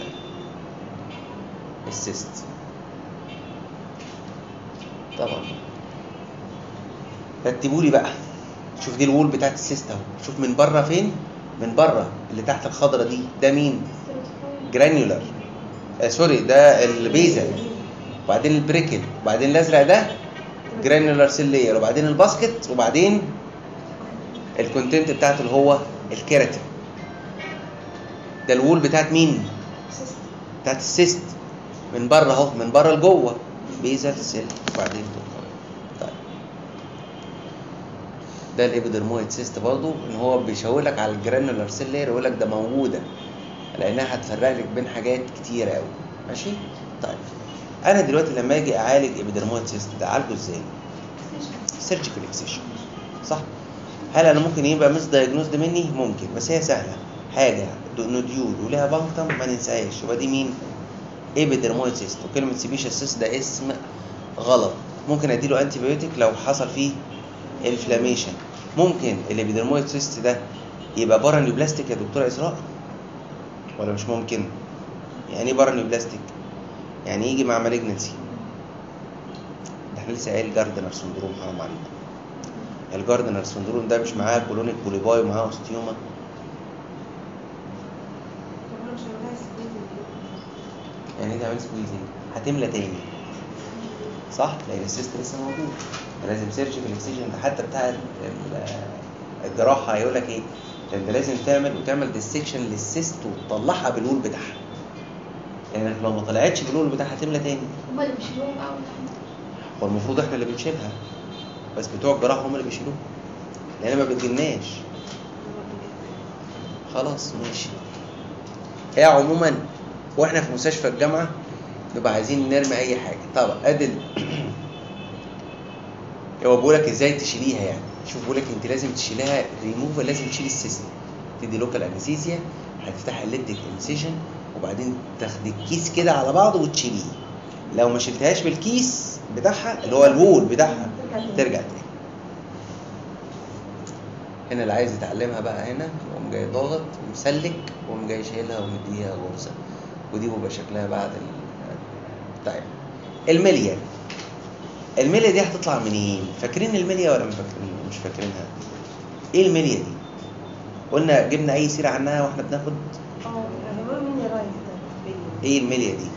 السيست طبعا رتبوا لي بقى شوف دي الوول بتاعت السيست اهو شوف من بره فين من بره اللي تحت الخضره دي ده مين جرانيولار آه سوري ده البيزل وبعدين البريكل وبعدين الازرق ده جرانيولار سيلير وبعدين الباسكت وبعدين الكونتنت بتاعته اللي هو الكيراتين ده الوول بتاعت مين بتاعت السيست من بره اهو من بره لجوه بيزل سيل وبعدين جوه. طيب ده الابيدرمويد سيست برضو ان هو بيشاور لك على الجرانولار سيل لاير يقول لك ده موجوده لانها هتفرق لك بين حاجات كتيره قوي ماشي طيب انا دلوقتي لما اجي اعالج ابيدرمويد سيست ده اعالجه ازاي سيرجيكال اكسيشن صح هل انا ممكن يبقى مس دايجنوزد مني ممكن بس هي سهله حاجه نوديول ولها بانكتم ما ننساهاش يبقى دي مين ايبيدرمويد سيست وكلمه سيبيشال سيست ده اسم غلط ممكن اديله انتي بايوتيك لو حصل فيه انفلاميشن ممكن الابيدرمويد سيست ده يبقى بارانيوبلاستيك يا دكتوره اسراء ولا مش ممكن يعني ايه بارانيوبلاستيك يعني يجي مع مالجنسي ده احنا لسه قايل جاردنر سندروم حرام عليكم الجاردنر سندروم ده مش معاه كولونيك بوليباي ومعاه اوستيوما يعني ايه تعمل سكويزنج هتملى تاني صح لان السيست لسه موجود لازم سيرجيكال اكسجن ده حتى بتاع ال- ال- الجراحه هيقول لك ايه ده انت لازم تعمل وتعمل ديسكشن للسيست وتطلعها بالول بتاعها لانك لو ما طلعتش بالول بتاعها هتملى تاني هما اللي بيشيلوهم بقى ولا احنا؟ هو المفروض احنا اللي بنشيلها بس بتوع الجراحه هم اللي بيشيلوها لان ما بتجيلناش خلاص ماشي هي عموما واحنا في مستشفى الجامعه نبقى عايزين نرمي اي حاجه طبعا ادي ال- هو بيقول لك ازاي تشيليها يعني شوف بيقول لك انت لازم تشيلها ريموفال لازم تشيل السيستم تدي لوكال انستيزيا هتفتح الليدك انسيجن وبعدين تاخدي الكيس كده على بعضه وتشيليه لو ما شلتهاش بالكيس بتاعها اللي هو الوول بتاعها ترجع تاني هنا اللي عايز يتعلمها بقى هنا يقوم جاي ضاغط ومسلك وقوم جاي شايلها ومديها غرزه ودي بيبقى شكلها بعد ال... طيب المليا المليا دي هتطلع منين؟ فاكرين المليا ولا مش فاكرين مش فاكرينها؟ ايه المليا دي؟ قلنا جبنا اي سيره عنها واحنا بناخد اه يعني بيقولوا مين يا رايز ده ايه المليا دي؟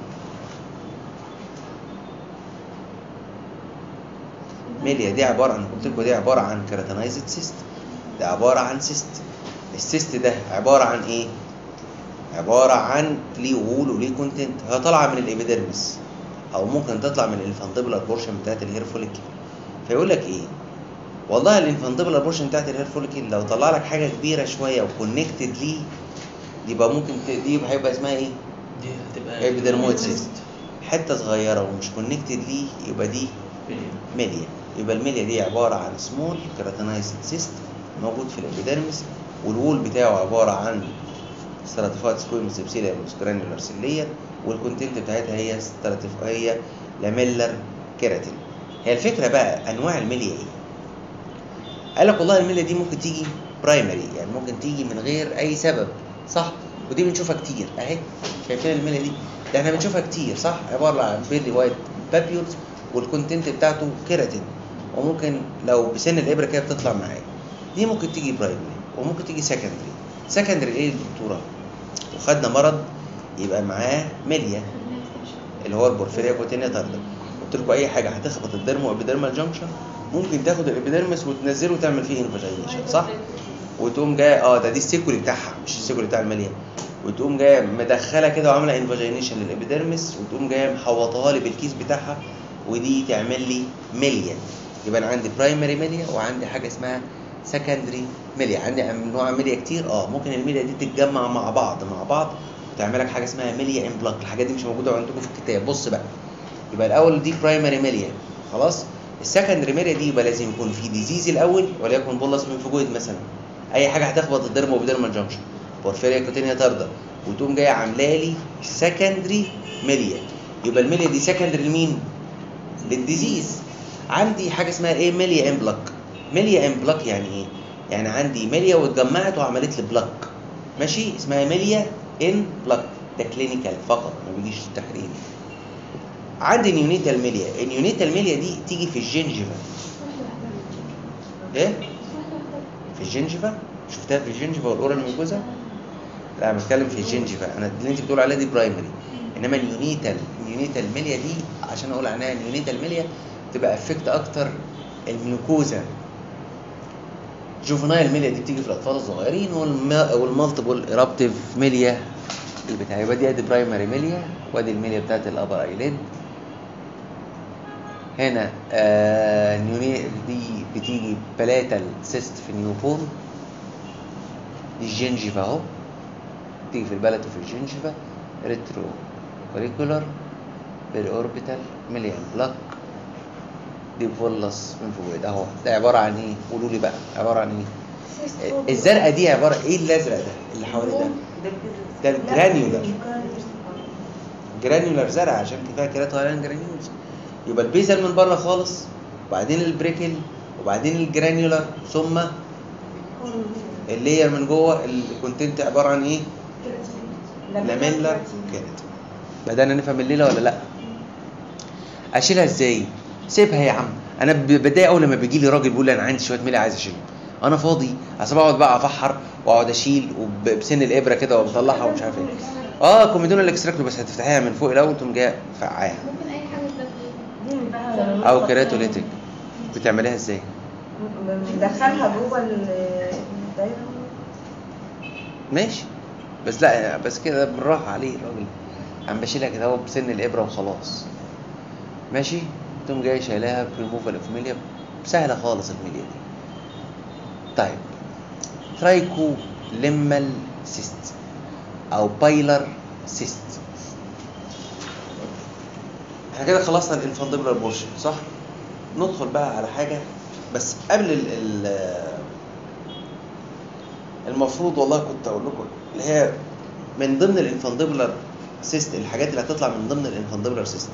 ميليا دي عباره عن قلت لكم دي عباره عن كيراتينايزد سيست ده عباره عن سيست السيست ده عباره عن ايه عباره عن ليه وول وليه كونتنت هي طالعه من الابيديرمس او ممكن تطلع من الانفاندبلر بورشن بتاعت الهير فوليكل فيقول لك ايه والله الانفاندبلر بورشن بتاعت الهير فوليكل لو طلع لك حاجه كبيره شويه وكونكتد ليه يبقى ممكن ت- دي يبقى هيبقى اسمها ايه دي هتبقى ابيديرمويد سيست حته صغيره ومش كونكتد ليه يبقى دي ميليا يبقى الميليا دي عباره عن سمول كيراتينايزد سيست موجود في الابيديرمس والوول بتاعه عباره عن ستراتيفايد سكويمس ابسيليا جرانيولار سيليا والكونتنت بتاعتها هي ستراتيف هي لاميلر كيراتين هي الفكره بقى انواع الميليا ايه قال لك والله الميليا دي ممكن تيجي برايمري يعني ممكن تيجي من غير اي سبب صح ودي بنشوفها كتير اهي شايفين الميليا دي ده احنا بنشوفها كتير صح عباره عن بيرلي وايت بابيولز والكونتنت بتاعته كيراتين وممكن لو بسن الابره كده بتطلع معايا دي ممكن تيجي برايمري وممكن تيجي سكندري سكندري ايه الدكتوره وخدنا مرض يبقى معاه ميليا اللي هو البورفيريا كوتينيا تاردا قلت لكم اي حاجه هتخبط الديرمو وابيديرمال جانكشن ممكن تاخد الابيديرمس وتنزله وتعمل فيه انفاجينيشن صح وتقوم جاي اه ده دي السيكولي بتاعها مش السيكولي بتاع الميليا وتقوم جايه مدخله كده وعامله انفاجينيشن للابيديرمس وتقوم جايه محوطاها لي بالكيس بتاعها ودي تعمل لي ميليا يبقى انا عندي برايمري ميليا وعندي حاجه اسمها سكندري ميليا عندي انواع ميليا كتير اه ممكن الميليا دي تتجمع مع بعض مع بعض وتعمل لك حاجه اسمها ميليا ان بلاك الحاجات دي مش موجوده عندكم في الكتاب بص بقى يبقى الاول دي برايمري ميليا خلاص السكندري ميليا دي يبقى لازم يكون في ديزيز الاول وليكن بولس منفجويد مثلا اي حاجه هتخبط الدرما وبدرما جانكشن بورفيريا كوتينيا تاردا وتقوم جايه عامله لي سكندري ميليا يبقى الميليا دي سكندري لمين؟ للديزيز عندي حاجه اسمها ايه ميليا ان بلاك ميليا ان بلاك يعني ايه؟ يعني عندي ميليا واتجمعت وعملت لي بلاك ماشي اسمها ميليا ان بلاك ده كلينيكال فقط ما بيجيش تحريري عندي نيونيتال ميليا النيونيتال ميليا دي تيجي في الجنجفه ايه في الجنجفه شفتها في الجنجفه والاورال ميوكوزا لا أنا بتكلم في الجنجفه انا اللي انت بتقول عليها دي برايمري انما النيونيتال النيونيتال ميليا دي عشان اقول عنها النيونيتال ميليا تبقى افكت اكتر الميوكوزا جوفنايل ميليا دي بتيجي في الاطفال الصغيرين والم- والمالتيبل ايرابتيف ميليا اللي بتاع يبقى دي ادي برايمري ميليا وادي الميليا بتاعت الابر ايليد هنا آه نيوني دي بتيجي بلاتال سيست في النيوبورن دي الجنجفة اهو تيجي في البلد وفي الجنجفة ريترو كوريكولار بيري اوربيتال ميليان بلاك دي فولس منفويد اهو ده عبارة عن ايه؟ قولوا لي بقى عبارة عن ايه؟ الزرقاء دي عبارة ايه الازرق ده اللي حوالي ده؟ ده الجرانيولار جرانيولار زرع عشان كفايه كده هايلاند جرانيولز يبقى البيزل من بره خالص وبعدين البريكل وبعدين الجرانيولار ثم اللير من جوه الكونتنت عباره عن ايه؟ لاميلر كانت بدأنا نفهم الليله ولا لا؟ اشيلها ازاي؟ سيبها يا عم انا ب- بتضايق اول لما بيجي لي راجل بيقول لي انا عندي شويه ميلي عايز اشيلهم انا فاضي اصل بقعد بقى افحر واقعد اشيل وبسن الابره كده وبطلعها ومش عارف ايه اه كوميدون الاكستراكتور بس هتفتحيها من فوق الاول تقوم جايه فقعاها ممكن اي حاجه تبقى او كيراتوليتيك بتعمليها ازاي؟ بندخلها جوه الدايره ماشي بس لا بس كده بالراحه عليه الراجل عم بشيلها كده هو بسن الابره وخلاص ماشي تقوم جاي شايلاها بريموفال اوف ميليا سهله خالص الميليا دي طيب ترايكو ليمال سيست او بايلر سيست احنا كده خلصنا الانفاندبلر بورشن صح ندخل بقى على حاجه بس قبل ال ال المفروض والله كنت اقول لكم اللي هي من ضمن الانفاندبلر سيست الحاجات اللي هتطلع من ضمن الانفاندبلر سيست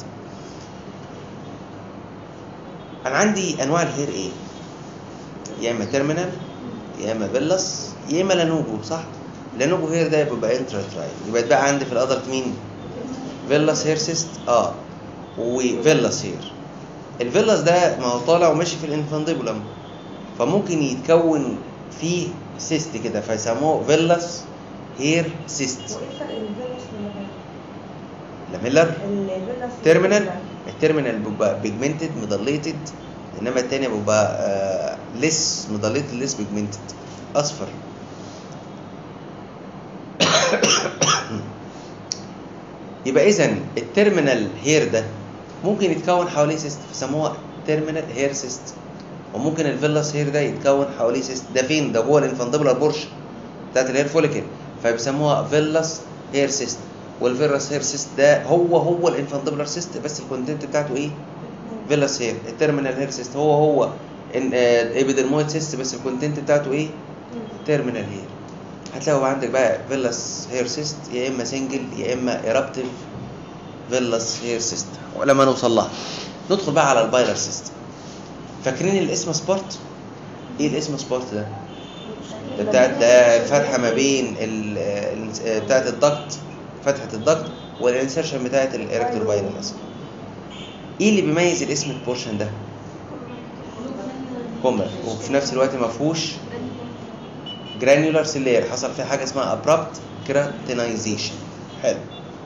انا عندي انواع الهير ايه يا اما تيرمينال يا اما فيلس يا اما لانوجو صح لانوجو هير ده بيبقى انترا ترايل يبقى يتبقى عندي في الادلت مين فيلس هير سيست اه وفيلس هير الفيلس ده ما هو طالع وماشي في الانفانديبولم فممكن يتكون فيه سيست كده فيسموه فيلس هير سيست وايه الفرق بين الفيروس لاميلر والفيروس تيرمينال التيرمينال بيبقى بيجمنتد مضليتد انما التاني بيبقى آه ليس مضليتد ليس بيجمنتد اصفر يبقى اذا التيرمينال هير ده ممكن يتكون حواليه سيست فسموها تيرمينال هير سيست وممكن الفيلاس هير ده يتكون حواليه سيست ده فين ده جوه الانفاندبلر بورش بتاعت الهير فوليكل فبيسموها فيلاس هير سيست والفيروس هير سيست ده هو هو الانفاندبلر سيست بس الكونتنت بتاعته ايه فيلاس هير التيرمينال هير سيست هو هو ايبيدرمويد سيست بس الكونتنت بتاعته ايه تيرمينال هير هتلاقوا بقى عندك بقى فيلاس هير سيست يا اما سنجل يا اما ايرابتيف فيلاس هير سيست ولما نوصل لها ندخل بقى على البايلر سيست فاكرين الاسم سبورت ايه الاسم سبورت ده ده بتاعت ده الفتحه ما بين ال ال- بتاعت الضغط فتحه الضغط والانسرشن بتاعت الاريكتور بايلر مثلا ايه اللي بيميز الاسم البورشن ده كومر وفي نفس الوقت ما فيهوش جرانيولار سيلير حصل فيها حاجه اسمها ابرابت كراتينايزيشن حلو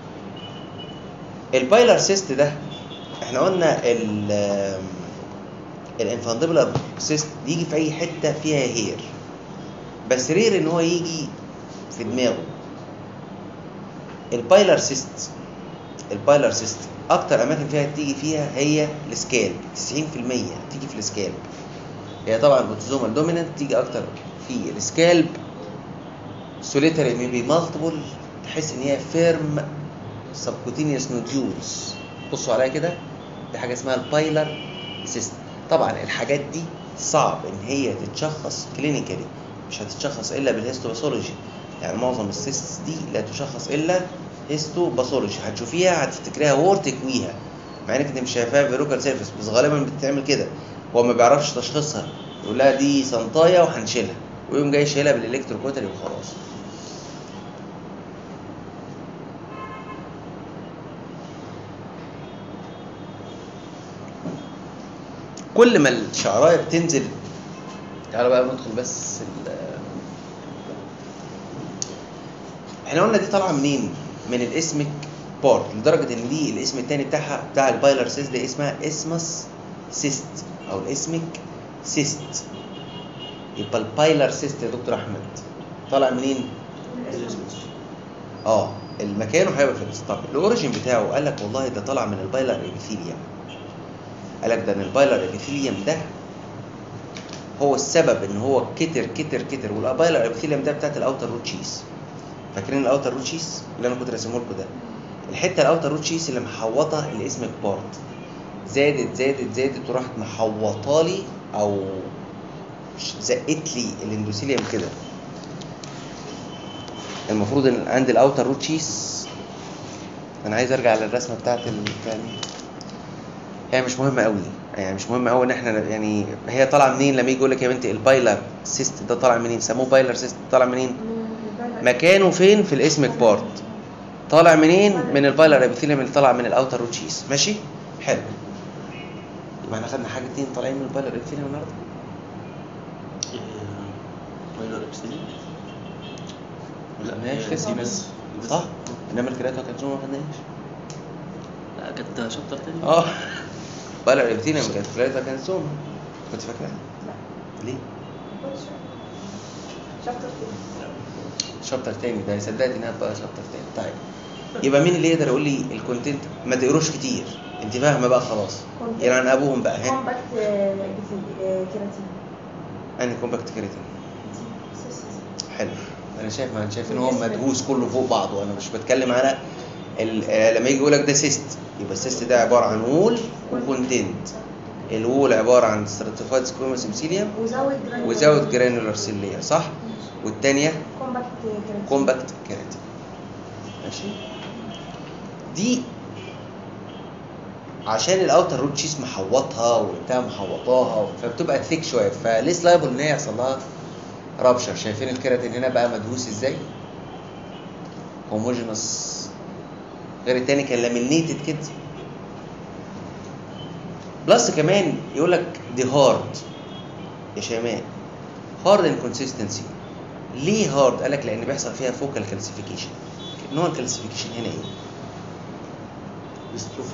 البايلر سيست ده احنا قلنا ال الانفاندبلر سيست يجي في اي حته فيها هير بس رير ان هو يجي في دماغه البايلر سيست البايلر سيست اكتر اماكن فيها تيجي فيها هي السكالب 90% تيجي في السكالب هي طبعا الاوتوزومال دومينانت تيجي اكتر في السكالب سوليتري ميبي مالتيبل تحس ان هي فيرم سبكوتينيوس نوديولز بصوا عليها كده دي حاجه اسمها البايلر سيست طبعا الحاجات دي صعب ان هي تتشخص كلينيكالي مش هتتشخص الا بالهيستوباثولوجي يعني معظم السيستس دي لا تشخص الا هيستوباثولوجي هتشوفيها هتفتكريها وور تكويها مع انك انت مش شايفاها فيروكال سيرفيس بس غالبا بتتعمل كده هو ما بيعرفش تشخيصها يقول لها دي سنطايه وهنشيلها ويقوم جاي شايلها بالالكتروكوتري وخلاص كل ما الشعرايه بتنزل تعالوا بقى ندخل بس ال احنا قلنا دي طالعه منين؟ من الاسمك بارت لدرجه ان دي الاسم التاني بتاعها بتاع البايلر سيست ده اسمها اسمس سيست او الاسمك سيست يبقى البايلر سيست يا دكتور احمد طالع منين؟ اه المكان هيبقى في الاسم طب الاوريجين بتاعه قال لك والله ده طالع من البايلر ابيثيليوم قال لك ده ان البايلر ابيثيليوم ده هو السبب ان هو كتر كتر كتر والبايلر ابيثيليوم ده بتاعت الاوتر روت شيس فاكرين الاوتر روت شيس اللي انا كنت راسمه لكم ده الحته الاوتر روت شيس اللي محوطه الاسم بارت زادت زادت زادت وراحت محوطه لي او زقت لي الاندوثيليوم كده المفروض ان عند الاوتر روت شيس انا عايز ارجع للرسمه بتاعت الثاني هي مش مهمه قوي يعني مش مهم قوي ان احنا يعني هي طالعه منين لما يجي يقول لك يا بنتي البايلر سيست ده طالع منين سموه بايلر سيست طالع منين مكانه فين في الاسمك بارت طالع منين من البايلر ابيثيليوم اللي طالع من الاوتر روت شيس ماشي حلو يبقى احنا خدنا حاجتين طالعين من البايلر ابيثيليوم النهارده بايلر ابسيلين لا ماشي لسه بس صح انما الكرياتو كانت ما خدناهاش لا كانت شابتر تاني اه بايلر ابيثيليوم كانت كرياتو كانت سوما كنت فاكرها ليه شابتر شابتر تاني ده صدقت انها بقى شابتر تاني طيب يبقى مين اللي يقدر يقول لي الكونتنت ما تقروش كتير انت فاهمه بقى خلاص يلعن ابوهم بقى ها كومباكت كيراتين انهي كومباكت كريتين حلو انا شايف انا شايف ان هو مدهوس كله فوق بعضه انا مش بتكلم على ال- آه، لما يجي يقول لك ده سيست يبقى السيست ده عباره عن وول وكونتنت الوول عباره عن ستراتيفايد سكويموس ابسيليوم وزود وزود جرانولار سيليا صح والثانيه كومباكت كيراتين كومباكت كيراتين ماشي دي عشان الاوتر روت شيس محوطها وبتاع محوطاها فبتبقى ثيك شويه فليس لايبل ان هي يحصل لها رابشر شايفين الكيراتين هنا بقى مدهوس ازاي هوموجينوس غير التاني كان لامينيتد كده بلس كمان يقول لك دي هارد يا شيماء هارد ان كونسيستنسي ليه هارد قال لك لان بيحصل فيها فوكال كالسيفيكيشن نوع الكالسيفيكيشن هنا ايه ديستروفيك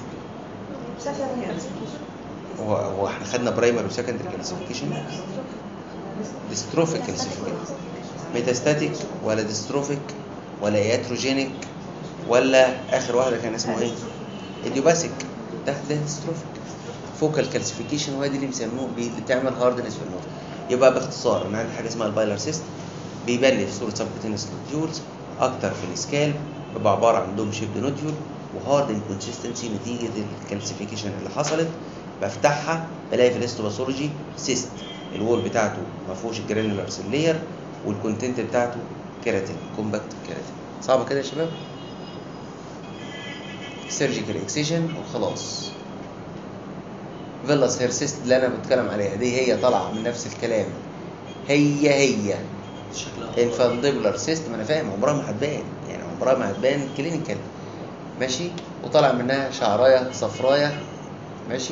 هو هو احنا خدنا برايمري وسكندري كالسيفيكيشن ديستروفيك كالسيفيكيشن ميتاستاتيك ولا ديستروفيك ولا ياتروجينيك ولا اخر واحده كان اسمه ايه ايديوباثيك ده ده ديستروفيك فوكال كالسيفيكيشن وهي دي اللي بيسموه بي- اللي بتعمل هاردنس في النوت يبقى باختصار انا عندي حاجه اسمها البايلر سيست بيبان لي في صوره سبكوتينس نوديولز اكتر في السكال بيبقى عباره عن دوم شيب نوديول وهارد انكونسستنسي نتيجه الكالسيفيكيشن اللي حصلت بفتحها بلاقي في الهيستوباثولوجي سيست الوول بتاعته ما فيهوش الجرانولار سيلير والكونتنت بتاعته كيراتين كومباكت كيراتين صعبه كده يا شباب سيرجيكال اكسيجن وخلاص فيلاس هير سيست اللي انا بتكلم عليها دي هي طالعه من نفس الكلام هي هي شكلها انفانديبولار سيست ما انا فاهم عمرها ما هتبان يعني عمرها ما هتبان كلينيكال ماشي وطالع منها شعرايه صفرايه ماشي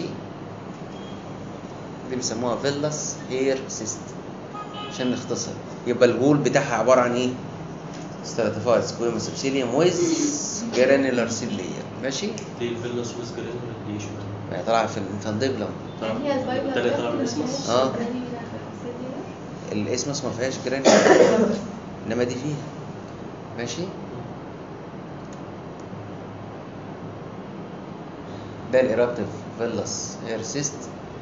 دي بيسموها فيلاس هير سيست عشان نختصر يبقى الوول بتاعها عباره عن ايه ستراتيفايد سكويموس ابسيليوم ويز جرانيولار سيليا ماشي دي الفيلاس ويز جرين دي شو ما هي طالعه في الانفانديبلم هي الفايبر التالت طلع بالاسمس آه. الاسمس ما فيهاش جرانيولار انما دي فيها ماشي ده الإيرابتيف فيلس هير سيست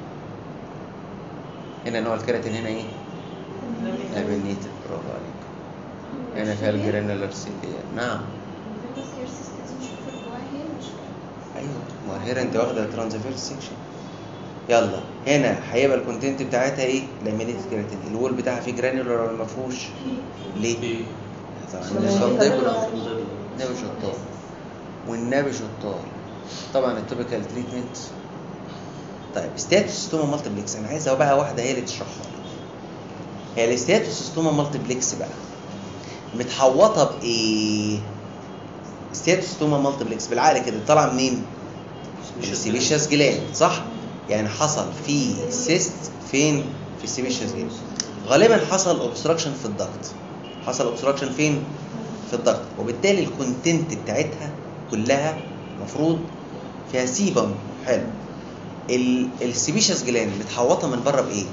هنا نوع الكيراتين هنا ايه؟ لابنيتد برافو عليك هنا فيها الجرانولار سيليا نعم بس هي السيستم مش في الواحد مش ايوه ما هي انت واخده ترانسفيرس سيكشن يلا هنا هيبقى الكونتنت بتاعتها ايه؟ لامينيتد كيراتين الوول بتاعها فيه جرانولار ولا ما فيهوش؟ ليه؟ في طبعا عشان الفندبلر الفندبلر. النبي شطار والنبي شطار طبعا التوبيكال تريتمنت طيب ستاتوسيستوما مالتيبلكس انا عايزها بقى واحده هي اللي تشرحها لي. هي الستاتوسيستوما مالتيبلكس بقى متحوطه بايه؟ ستاتوسيستوما مالتيبلكس بالعقل كده طالعه منين؟ من السيبيشياس جلاند صح؟ يعني حصل في سيست فين؟ في السيبيشياس جلاند غالبا حصل اوبستراكشن في الضغط حصل اوبستراكشن فين؟ في الضغط وبالتالي الكونتنت بتاعتها كلها المفروض فيها سيبم حلو ال- السيبيشياس جلاند متحوطه من بره بايه؟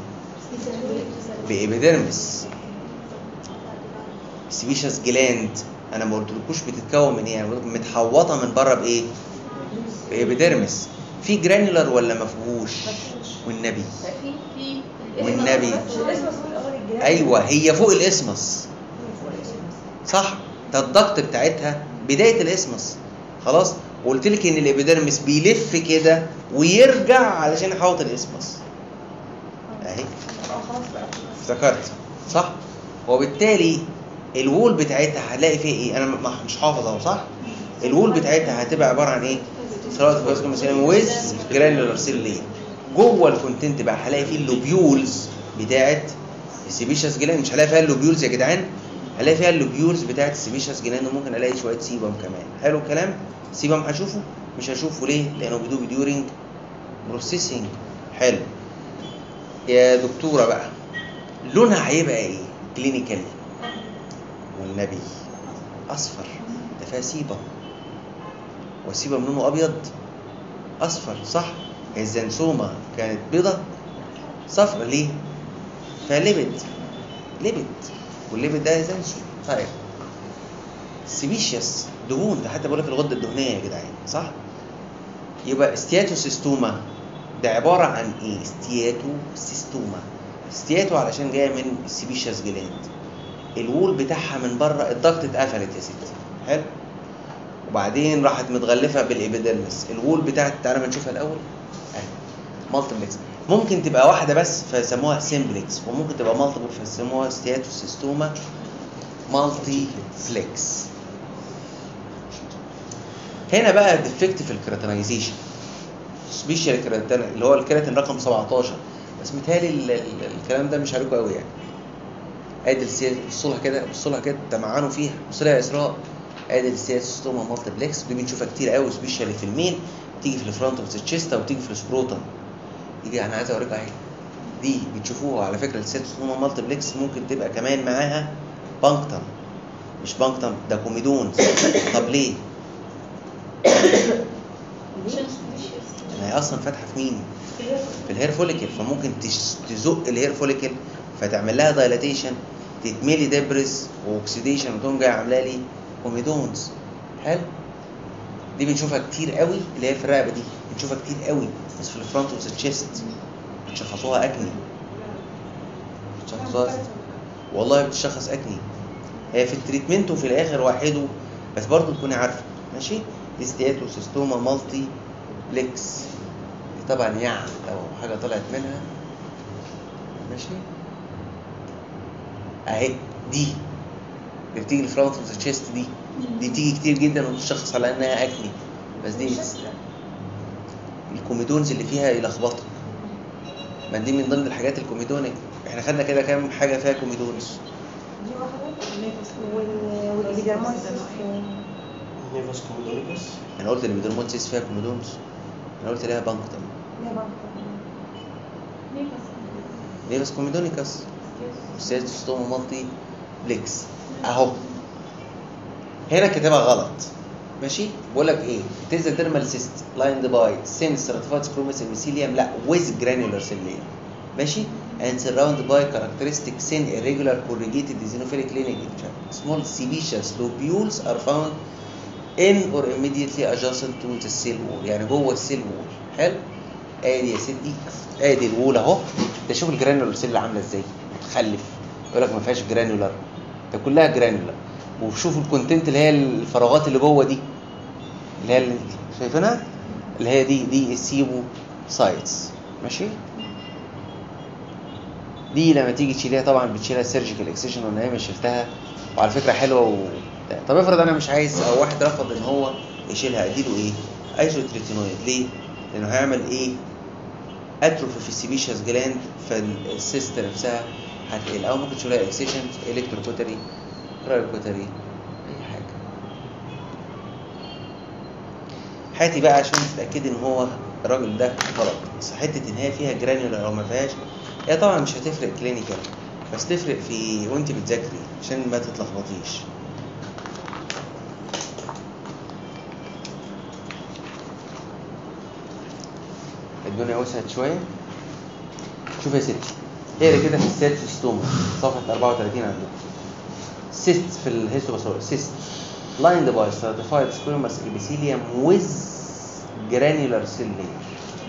بإبيديرمس السيبيشياس جلاند انا ما قلتلكوش بتتكون من ايه انا بقولك متحوطه من بره بايه؟ بإبيديرمس في جرانيولار ولا ما فيهوش؟ والنبي في في والنبي. الاسم مسؤول اول الجهاز ايوه هي فوق الاسمس فوق الاسم صح ده الضغط بتاعتها بدايه الاسمس خلاص وقلت لك ان الابيديرمس بيلف كده ويرجع علشان يحوط الاسمس اهي اه خلاص بقى افتكرت صح وبالتالي الوول بتاعتها هنلاقي فيها ايه انا م- مش حافظ اهو صح الوول بتاعتها هتبقى عباره عن ايه سيرات فاسكوم سيلم ويز جرانيولار سيل جوه الكونتنت بقى هلاقي فيه اللوبيولز بتاعت السيبيشاس جلاند مش هلاقي فيها اللوبيولز يا جدعان هلاقي فيها اللوبيولز بتاعت السيبيشاس جلاند وممكن الاقي شويه سيبم كمان حلو الكلام سيبم هشوفه مش هشوفه ليه لانه بيدوب ديورنج بروسيسنج حلو يا دكتوره بقى لونها هيبقى ايه كلينيكال والنبي اصفر ده فيها سيبم والسيبم لونه ابيض اصفر صح الزنسومه كانت بيضة صفرة ليه فليبد ليبد والليبد ده زنسو طيب سيبيشيس دهون ده حتى بقول لك الغده الدهنيه يا جدعان صح يبقى ستياتوسيستوما ده عباره عن ايه ستياتوسيستوما ستياتو علشان جايه من السيبيشيس جلاند الوول بتاعها من بره الضغط اتقفلت يا ستي حلو وبعدين راحت متغلفه بالابيديرمس الوول بتاعت تعالى ما نشوفها الاول اهي مالتيبلكس ممكن تبقى واحده بس فيسموها سيمبلكس وممكن تبقى مالتيبل فيسموها ستياتوسيستوما مالتي فليكس هنا بقى ديفكت في الكراتينايزيشن سبيشال كراتين اللي هو الكراتين رقم 17 بس متهيألي ال- ال- الكلام ده مش عليكم قوي يعني ادي السي بصوا لها كده بصوا لها كده تمعنوا فيها بصوا لها يا اسراء ادي السيستوما مالتيبلكس دي بنشوفها كتير قوي سبيشالي في المين تيجي في الفرونت اوف تشيستا وتيجي في السبروتم يجي انا عايز اوريكم اهي دي بتشوفوها على فكره السيستوما مالتيبلكس ممكن تبقى كمان معاها بانكتم مش بانكتم ده كوميدون طب ليه؟ ما هي اصلا فاتحه في مين؟ في الهير فوليكل فممكن تش- تزق الهير فوليكل فتعمل لها دايلاتيشن تتملي دبرز واكسيديشن وتقوم جايه عامله لي كوميدونز حلو دي بنشوفها كتير قوي اللي هي في الرقبه دي بنشوفها كتير قوي بس في الفرونت اوف تشيست بتشخصوها اكني بتشخصوها والله بتشخص اكني هي في التريتمنت وفي الاخر وحده بس برضه تكوني عارفه ماشي دي ستياتوسيستوما مالتي بليكس دي طبعا يع لو حاجه طلعت منها ماشي اهي دي اللي بتيجي الفرونت اوف تشيست دي دي بتيجي كتير جدا وتشخص على انها اكني بس دي الكوميدونز اللي فيها يلخبطوا ما دي من ضمن الحاجات الكوميدونيك احنا خدنا كده كام حاجه فيها كوميدونز دي واحدة وال- والإبيدرمويسيس نيفاس كومودونيكس انا قلت ان البيدرموتسيس فيها كوميدونز انا قلت ليها بانكتم ليها بقى ليه بس كوميدونيكاس ستوما مالتي بليكس اهو هنا كاتبها غلط ماشي بقول لك ايه تنزل ديرمال سيست لايند باي سين ستراتيفايد سكرومس الميسيليوم لا ويز جرانيولار سيليوم ماشي and surrounded by characteristic thin irregular corrugated eosinophilic lineage small sebaceous lobules are found in or immediately adjacent to the cell wall يعني جوه السيل وول حلو ادي يا سيدي ادي الوول اهو ده شوف الجرانيولار سيل عامله ازاي متخلف يقول لك ما فيهاش جرانيولار ده كلها جرانيولار وشوفوا الكونتنت اللي هي الفراغات اللي جوه دي اللي هي اللي شايفينها اللي هي دي دي السيبو سايتس ماشي دي لما تيجي تشيلها طبعا بتشيلها سيرجيكال اكسيشن وانا هي شلتها وعلى فكره حلوه و... طب افرض انا مش عايز او واحد رفض ان هو يشيلها اديله ايه؟ ايزوتريتينويد ليه؟ لانه هيعمل ايه؟ اتروفي في السيبيشياس جلاند فالسيست نفسها هتقل او ممكن تشيلها اكسيشن الكتروكوتري كرايوكوتري اي حاجه هاتي بقى عشان تتاكدي ان هو الراجل ده غلط بس حته ان هي فيها جرانيولار او ما فيهاش هي طبعا مش هتفرق كلينيكال بس تفرق في وانت بتذاكري عشان ما تتلخبطيش الدنيا وسعت شويه شوف يا ستي اقرا كده في السيتوستوما صفحه 34 عندكم cysts في الهيستوباثولوجي cyst lined by stratified squamous epithelium with granular cell layer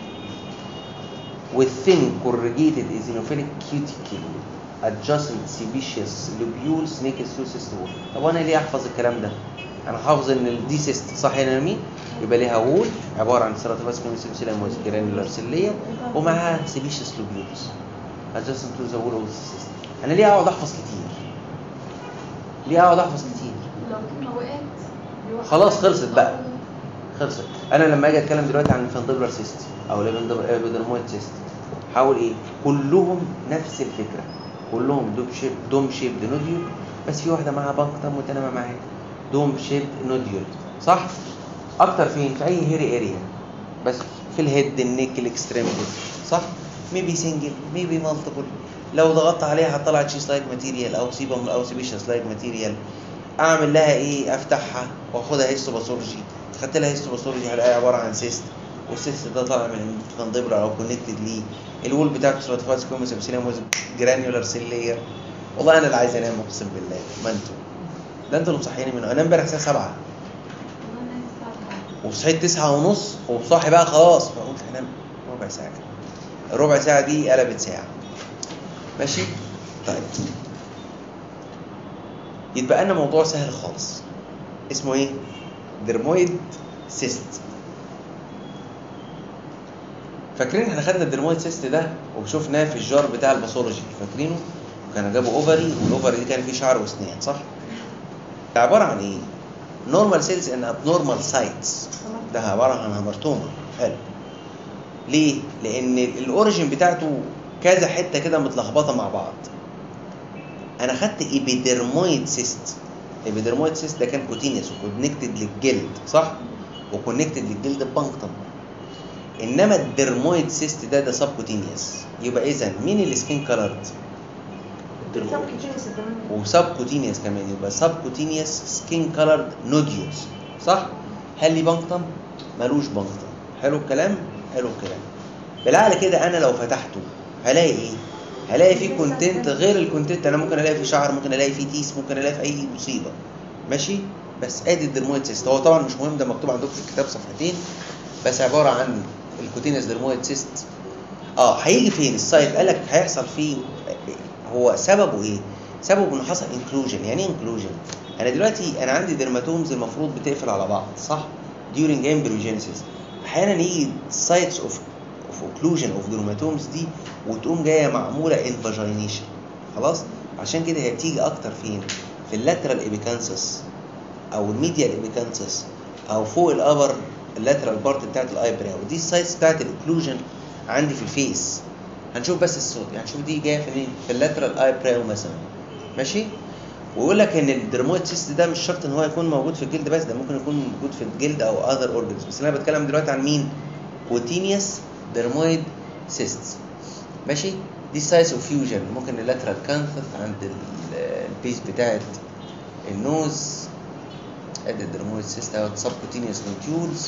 with thin corrugated eosinophilic cuticle adjacent sebaceous lobules naked through cyst wall طب وانا ليه احفظ الكلام ده انا حافظ ان دي سيست صح يا نرمين يبقى ليها وول عباره عن stratified squamous epithelium with granular cell layer ومعاها sebaceous lobules adjacent to the wall of the cyst انا ليه اقعد احفظ كتير ليه اقعد احفظ كتير لو كلمة وقعت بيوقع. خلاص خلصت بقى. خلصت انا لما اجي اتكلم دلوقتي عن الفندبلر سيست او الابيدرمويد سيست هحاول ايه كلهم نفس الفكره كلهم دوم شيب دوم شيب نوديول بس في واحده معاها بانكتم والتانيه ما معاها دوم شيب نوديول صح اكتر فين في اي هيري اريا بس في الهيد النيك الاكستريميتي صح ميبي سنجل ميبي مالتيبل لو ضغطت عليها هتطلع تشيس لايك ماتيريال او سيبم او سيبيشس لايك ماتيريال اعمل لها ايه افتحها واخدها هيستوباثولوجي خدت لها هيستوباثولوجي هلاقيها عباره عن سيست والسيست ده طالع من الفندبرا او كونكتد ليه الوول بتاعته سيراتيفايد سكومس ابسيليوم ويز جرانيولار سيل لاير والله انا اللي عايز انام اقسم بالله ما انتوا ده انتوا اللي مصحيني منه انا امبارح الساعه 7 والله الناس الساعة سبعة. وصحيت تسعة ونص وصاحي بقى خلاص فقلت هنام ربع ساعة الربع ساعة دي قلبت ساعة ماشي طيب يتبقى لنا موضوع سهل خالص اسمه ايه درمويد سيست فاكرين احنا خدنا الدرمويد سيست ده وشفناه في الجار بتاع الباثولوجي فاكرينه كانوا جابوا اوفري والاوفري دي كان فيه شعر واسنان صح ده عباره عن ايه نورمال سيلز ان ابنورمال سايتس ده عباره عن هامرتوما حلو ليه لان الاوريجين بتاعته كذا حته كده متلخبطه مع بعض انا خدت ايبيدرمويد سيست ايبيدرمويد سيست ده كان كوتينيوس وكونكتد للجلد صح وكونكتد للجلد بانكتم انما الدرمويد سيست ده ده سبكوتينيوس يبقى اذا مين السكين كلرد سبكيوتينيوس كمان وسبكوتينيوس كمان يبقى سبكوتينيوس سكين كلرد نوديولز صح هل لي بانكتم ملوش بانكتم حلو الكلام حلو الكلام بالعقل كده انا لو فتحته هلاقي ايه هلاقي فيه كونتنت غير الكونتنت انا ممكن الاقي فيه شعر ممكن الاقي فيه تيس ممكن الاقي في اي مصيبه ماشي بس ادي الدرمويد سيست هو طبعا مش مهم ده مكتوب عندكم في الكتاب صفحتين بس عباره عن الكوتينيوس درمويد سيست اه هيجي فين السايت قال لك هيحصل فيه هو سببه ايه سببه انه حصل انكلوجن يعني ايه انكلوجن انا دلوقتي انا عندي ديرماتومز المفروض بتقفل على بعض صح during embryogenesis احيانا يجي sites of of occlusion of dermatomes دي وتقوم جايه معموله invagination خلاص عشان كده هي بتيجي اكتر فين في اللاترال ابيكانسس او الميديال ابيكانسس او فوق الابر اللاترال بارت بتاعت الايبراو دي السايتس بتاعت الاوكلوجن عندي في الفيس هنشوف بس الصوت يعني شوف دي جايه فين في اللاترال ايبراو مثلا ماشي ويقول لك ان الدرمويد سيست ده مش شرط ان هو يكون موجود في الجلد بس ده ممكن يكون موجود في الجلد او اذر اورجنز بس انا بتكلم دلوقتي عن مين كوتينيوس درمويد سيست ماشي دي سايز اوف فيوجن ممكن اللاترال كانثر عند ال- البيس بتاعت النوز ادي الدرمويد سيست اهو سبكوتينيوس نوديولز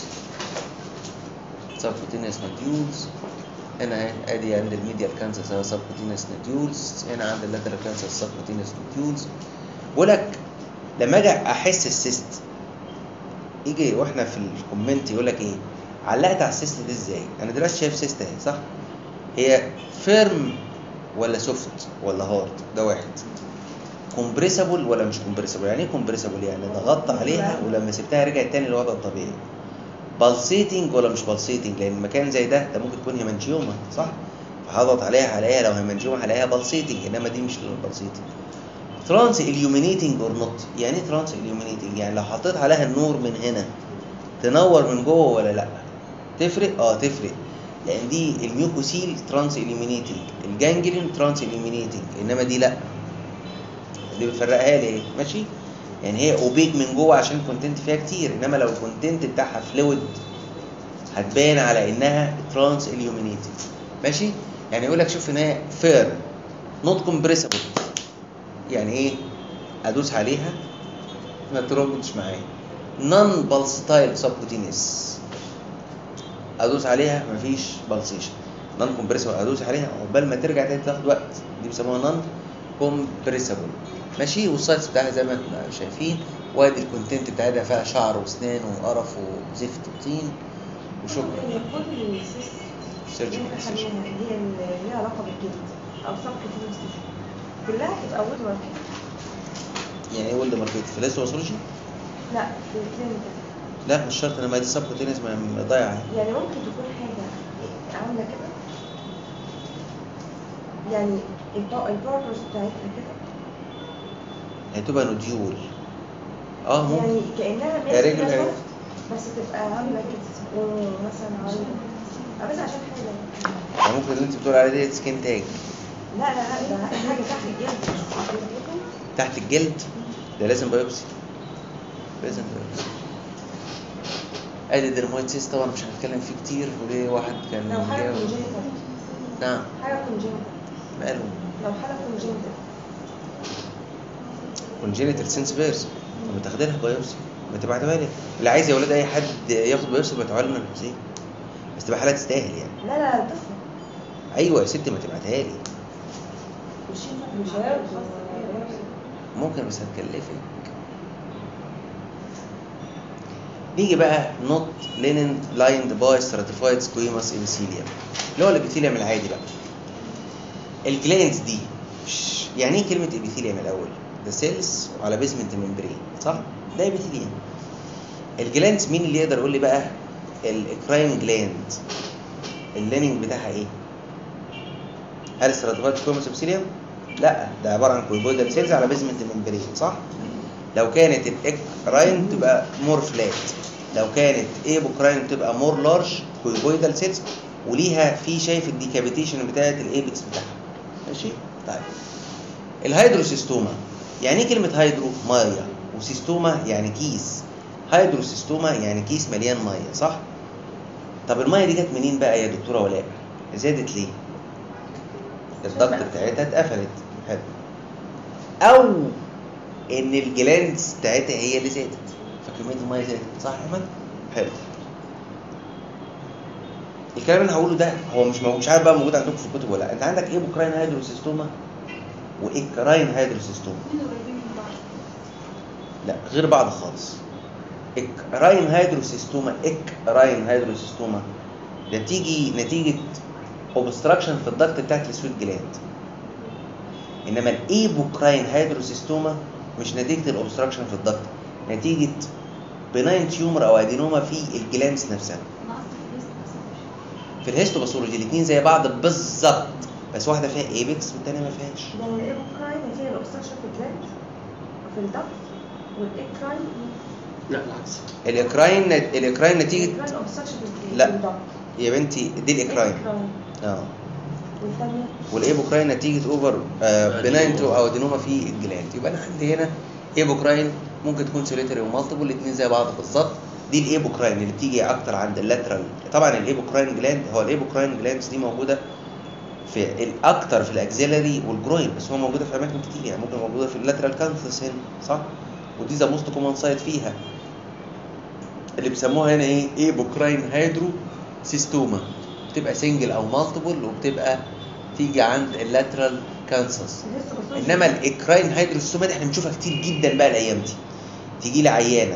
سبكوتينيوس نوديولز هنا اهي ادي عند الميديال كانسر سواء سبكوتينيوس نوديولز هنا عند اللاترال كانسر سبكوتينيوس نوديولز بقول لك لما اجي احس السيست يجي واحنا في الكومنت يقول لك ايه علقت على السيست دي ازاي انا دلوقتي شايف سيست اهي صح هي فيرم ولا سوفت ولا هارد ده واحد كومبريسبل ولا مش كومبريسبل يعني ايه كومبريسبل يعني ضغطت عليها ولما سبتها رجعت تاني للوضع الطبيعي بالسيتنج ولا مش بالسيتنج لان مكان زي ده ده ممكن تكون هيمانجيوما صح فهضغط عليها هلاقيها لو هيمانجيوما هلاقيها بالسيتنج انما دي مش بالسيتنج ترانس اليومينيتنج اور نوت يعني ايه ترانس اليومينيتنج يعني لو حطيت عليها النور من هنا تنور من جوه ولا لا تفرق اه تفرق لان دي الميوكوسيل ترانس اليومينيتنج الجانجلين ترانس اليومينيتنج انما دي لا دي بتفرقها لي ايه ماشي يعني هي اوبيك من جوه عشان الكونتنت فيها كتير انما لو الكونتنت بتاعها فلويد هتبان على انها ترانس اليومينيتنج ماشي يعني يقول لك شوف ان هي فير نوت كومبريسبل يعني ايه ادوس عليها ما تربطش معايا نون بالستايل سبكوتينيس ادوس عليها مفيش بالسيشن نون كومبريسبل ادوس عليها عقبال ما ترجع تاني تاخد وقت دي بيسموها نون كومبريسبل ماشي والسايتس بتاعها زي ما احنا شايفين وادي الكونتنت بتاعتها فيها شعر واسنان وقرف وزفت وطين وشكرا كل السيست Surgical اللي احنا incision. خدناها اللي هي اللي ليها علاقه بالجلد او سب كتير كلها تبقى وود ماركت يعني ايه ولد ماركت في الاستروسولوجي لا في الكلينيكال لا مش شرط انا ما دي سبكوتينيس ما ضايعه يعني ممكن تكون حاجه عامله كده يعني البارتنرز بتاعتها كده هتبقى نوديول اه ممكن يعني كانها يا ماسكة رجل هي. soft، بس تبقى عامله كده ومثلا عريضه آه، بس عشان حاجه يعني ممكن اللي انت بتقول عليه ديت سكين تاج لا لا لا ده حاجه تحت الجلد تحت الجلد ده لازم بايوبسي لازم بايوبسي ادي الدرمويتسيس طبعا مش هنتكلم فيه كتير وليه واحد كان لو حاجه جاوب كونجنتال نعم حاجه كونجنتال ماله لو حاله كونجنتال كونجينيتال سينس فيرس لما تاخد لها بايوبسي ما تبعتها لي اللي عايز يا ولاد اي حد ياخد بايوبسي بتعمل لنا الحسين بس تبقى حاله تستاهل يعني لا لا طفل ايوه يا ستي ما تبعتها لي مش هياخد ممكن بس هتكلفك نيجي بقى نوت لينن لايند باي ستراتيفايد سكويماس ابيثيليوم اللي هو الابيثيليوم العادي بقى الجلاندز دي ش- يعني ايه كلمه ابيثيليوم الاول ده سيلز وعلى بيزمنت ممبرين صح ده ابيثيليوم الجلاندز مين اللي يقدر يقول لي بقى الاكراين جلاند الليننج بتاعها ايه هل ستراتيفايد سكويماس ابيثيليوم لا ده عباره عن كويبويدال سيلز على بيزمنت ممبرين صح لو كانت الاكراين تبقى مور فلات لو كانت ايبوكراين تبقى مور لارج كويبويدال سيلز وليها في شايف الديكابيتيشن بتاعت الايبكس بتاعها ماشي طيب الهيدروسيستوما يعني ايه كلمه هيدرو ميه وسيستوما يعني كيس هيدروسيستوما يعني كيس مليان ميه صح طب الميه دي جت منين بقى يا دكتوره ولاء زادت ليه الضغط بتاعتها اتقفلت حلو او ان الجلاندز بتاعتها هي اللي زادت فكميه الميه زادت صح يا احمد حلو الكلام اللي انا هقوله ده هو مش موجود مش عارف بقى موجود عندكم في الكتب ولا لا انت عندك ايه بوكراين هيدروسيستوما وايكراين هيدروسيستوما الاثنين قريبين من بعض لا غير بعض خالص اكراين هيدروسيستوما اكراين هيدروسيستوما ده تيجي نتيجه اوبستراكشن في الضغط بتاعت السويت جلاند انما الايبوكراين هيدروسيستوما مش نتيجه الاوبستراكشن في الضغط نتيجه بناين تيومر او ادينوما في الجلاندز نفسها انا قصدي في الريست بس في الهيستوباثولوجي الاثنين زي بعض بالظبط بس واحده فيها ايبكس والثانيه ما فيهاش يعني الايبوكراين نتيجه الاوبستراكشن في الجلاند في الضغط والايكراين لا العكس الاكراين الاكراين نتيجه الايكراين اوبستراكشن في لا. في الضغط يا بنتي دي الاكراين الإيكراين. اه والثانيه والايبوكراين نتيجه اوفر بناينتو او ادينوما في الجلاند يبقى انا عندي هنا ايبوكراين ممكن تكون سوليتري ومالتيبل الاثنين زي بعض بالظبط دي الايبوكراين اللي بتيجي اكتر عند اللاترال طبعا الايبوكراين جلاند هو الايبوكراين جلاندز دي موجوده في الاكتر في الاكزيلري والجروين بس هو موجوده في اماكن كتير يعني ممكن موجوده في اللاترال كانثس هنا صح ودي ذا موست كومن سايت فيها اللي بيسموها هنا ايه ايبوكراين هيدرو سيستوما بتبقى سنجل او مالتيبل وبتبقى تيجي عند اللاترال كانسس الهيستوباثولوجي انما الاكراين هيدروسيستوما دي احنا بنشوفها كتير جدا بقى الايام دي تيجي لي عيانه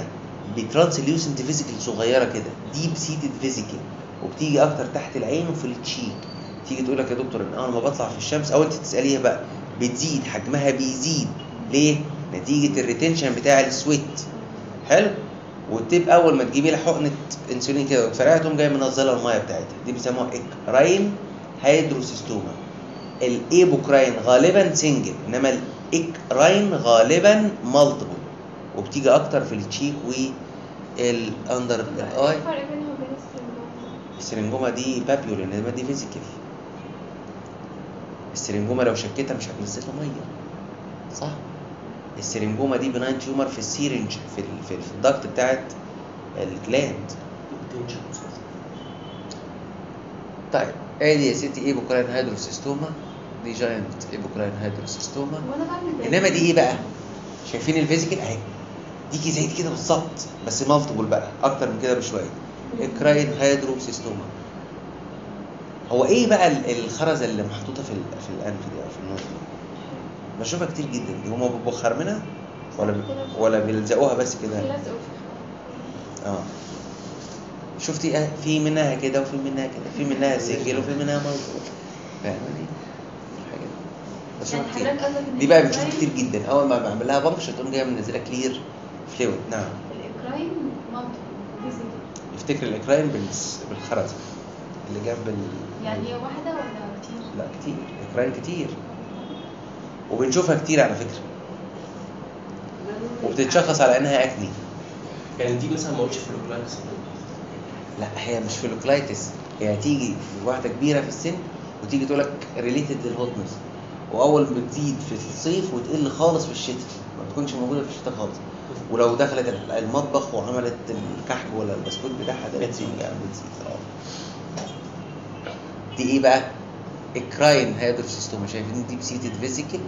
بترانسليوسنت فيزيكال صغيره كده ديب سيتد فيزيكال وبتيجي اكتر تحت العين وفي التشيك تيجي تقول لك يا دكتور ان اول ما بطلع في الشمس او انت تساليها بقى بتزيد حجمها بيزيد ليه نتيجه الريتنشن بتاع السويت حلو وتبقى اول ما تجيبي لها حقنه انسولين كده وتفرقها تقوم جايه منزله الميه بتاعتها دي بيسموها اكراين هيدروسيستوما الايبوكراين غالبا سنجل انما الاكراين غالبا مالتيبل وبتيجي اكتر في التشيك والاندر الاي ايه الفرق بينها وبين السيرندوم؟ السرنجومه دي بابيول انما دي فيزيكال السرنجومه لو شكيتها مش هتنزل لها ميه صح السرنجومه دي بناين تيومر في السيرنج في ال- في, في الضغط بتاعت الجلاند طيب ادي يا ستي ايبوكراين هيدروسيستوما دي جاينت ايبوكراين هيدروسيستوما وانا بعمل انما دي ايه بقى شايفين الفيزيكال اهي دي زي دي كده بالظبط بس مالتيبل بقى اكتر من كده بشويه الكراين هيدروسيستوما هو ايه بقى ال- الخرزه اللي محطوطه في ال- في الانف دي او في النص دي بشوفها كتير جدا دي هما بيبقوا خارمينها ولا بي- ولا بيلزقوها بس في كده لزق وفي اه شفتي اه في منها كده وفي منها كده في منها سنجل وفي منها مالتيبل فاهماني الحاجه دي بشوفها يعني كتير حضرتك قصدك ان دي بقى الإكراين- بنشوفها كتير جدا اول ما بعمل لها بنكش تقوم جايه منزله كلير فلويد نعم الاكراين منطق فيزيكال افتكر الاكراين بالس- بالخرزه اللي جنب ال... يعني هي واحده ولا كتير؟ لا كتير الاكراين كتير وبنشوفها كتير على فكره وبتتشخص على انها اكني يعني دي مثلا ما قلتش في الوكلايتس لا هي مش فيلوكلايتس هي هتيجي في واحده كبيره في السن وتيجي تقول لك ريليتد للهوتنس واول ما تزيد في الصيف وتقل خالص في الشتاء ما بتكونش موجوده في الشتاء خالص ولو دخلت المطبخ وعملت الكحك ولا البسكوت بتاعها ده بتزيد يعني بتزيد اه دي ايه بقى؟ الكراين هيدروسيستوما شايفين ديب سيتد فيزيكال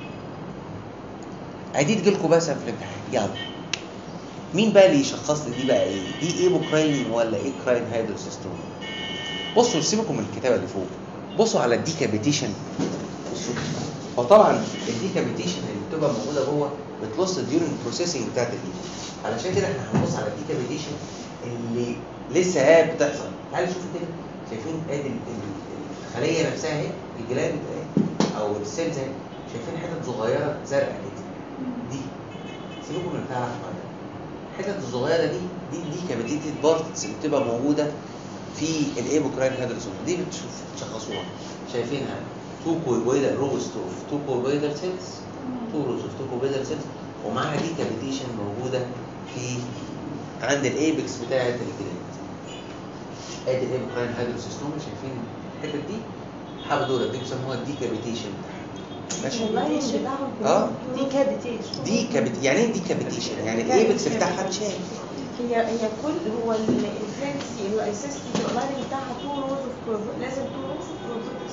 دي تجيلكوا بقى في الامتحان يلا مين بقى اللي يشخص لي دي بقى ايه؟ دي ايبوكراين ولا ايه كراين هيدروسيستوما؟ بصوا سيبكم من الكتابه اللي فوق بصوا على الديكابيتيشن بصوا هو طبعا الديكابيتيشن اللي بتبقى موجوده جوه بتلص ديورنج بروسيسنج بتاعت الايد علشان كده احنا هنبص على الديكابيتيشن اللي لسه هي بتحصل تعالوا شوفوا كده شايفين ادي ال- ال- الخليه نفسها اهي الجلاند اهي او السيلز اهي شايفين حتت صغيره زرقاء كده دي سيبكم من بتاع الاحمر ده الحتت الصغيره دي دي دي كابيتيتد بارتس اللي بتبقى موجوده في الايبوكراين هيدروسوم دي بتشوف تشخصوها شايفينها تو كويبويدال روز اوف تو كويبويدال سيلز تو روز اوف تو كويبويدال سيلز ومعاها دي كابيتيشن موجوده في عند الايبكس بتاعه الجلاند ادي الايبوكراين هيدروسيستوما شايفين الحتت دي حابب دول دي بيسموها الدي كابيتيشن ماشي اللاين بتاعهم اه دي كابيتيشن دي كابيت يعني ايه دي كابيتيشن يعني الايبكس بتاعها اتشال هي هي كل هو الفرنسي الاسيستي اللاين بتاعها تو روز اوف لازم تو روز اوف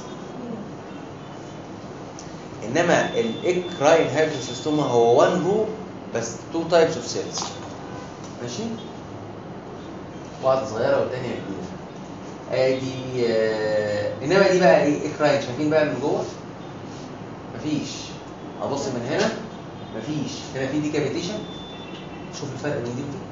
انما الاكراين هيدروسيستوما هو وان رو بس تو تايبس اوف سيلز ماشي واحده صغيره والثانيه كبيره ادي آه، انما دي بقى ايه اكراين شايفين بقى من جوه مفيش ابص من هنا مفيش هنا في دي كافيتيشن شوف الفرق بين دي ودي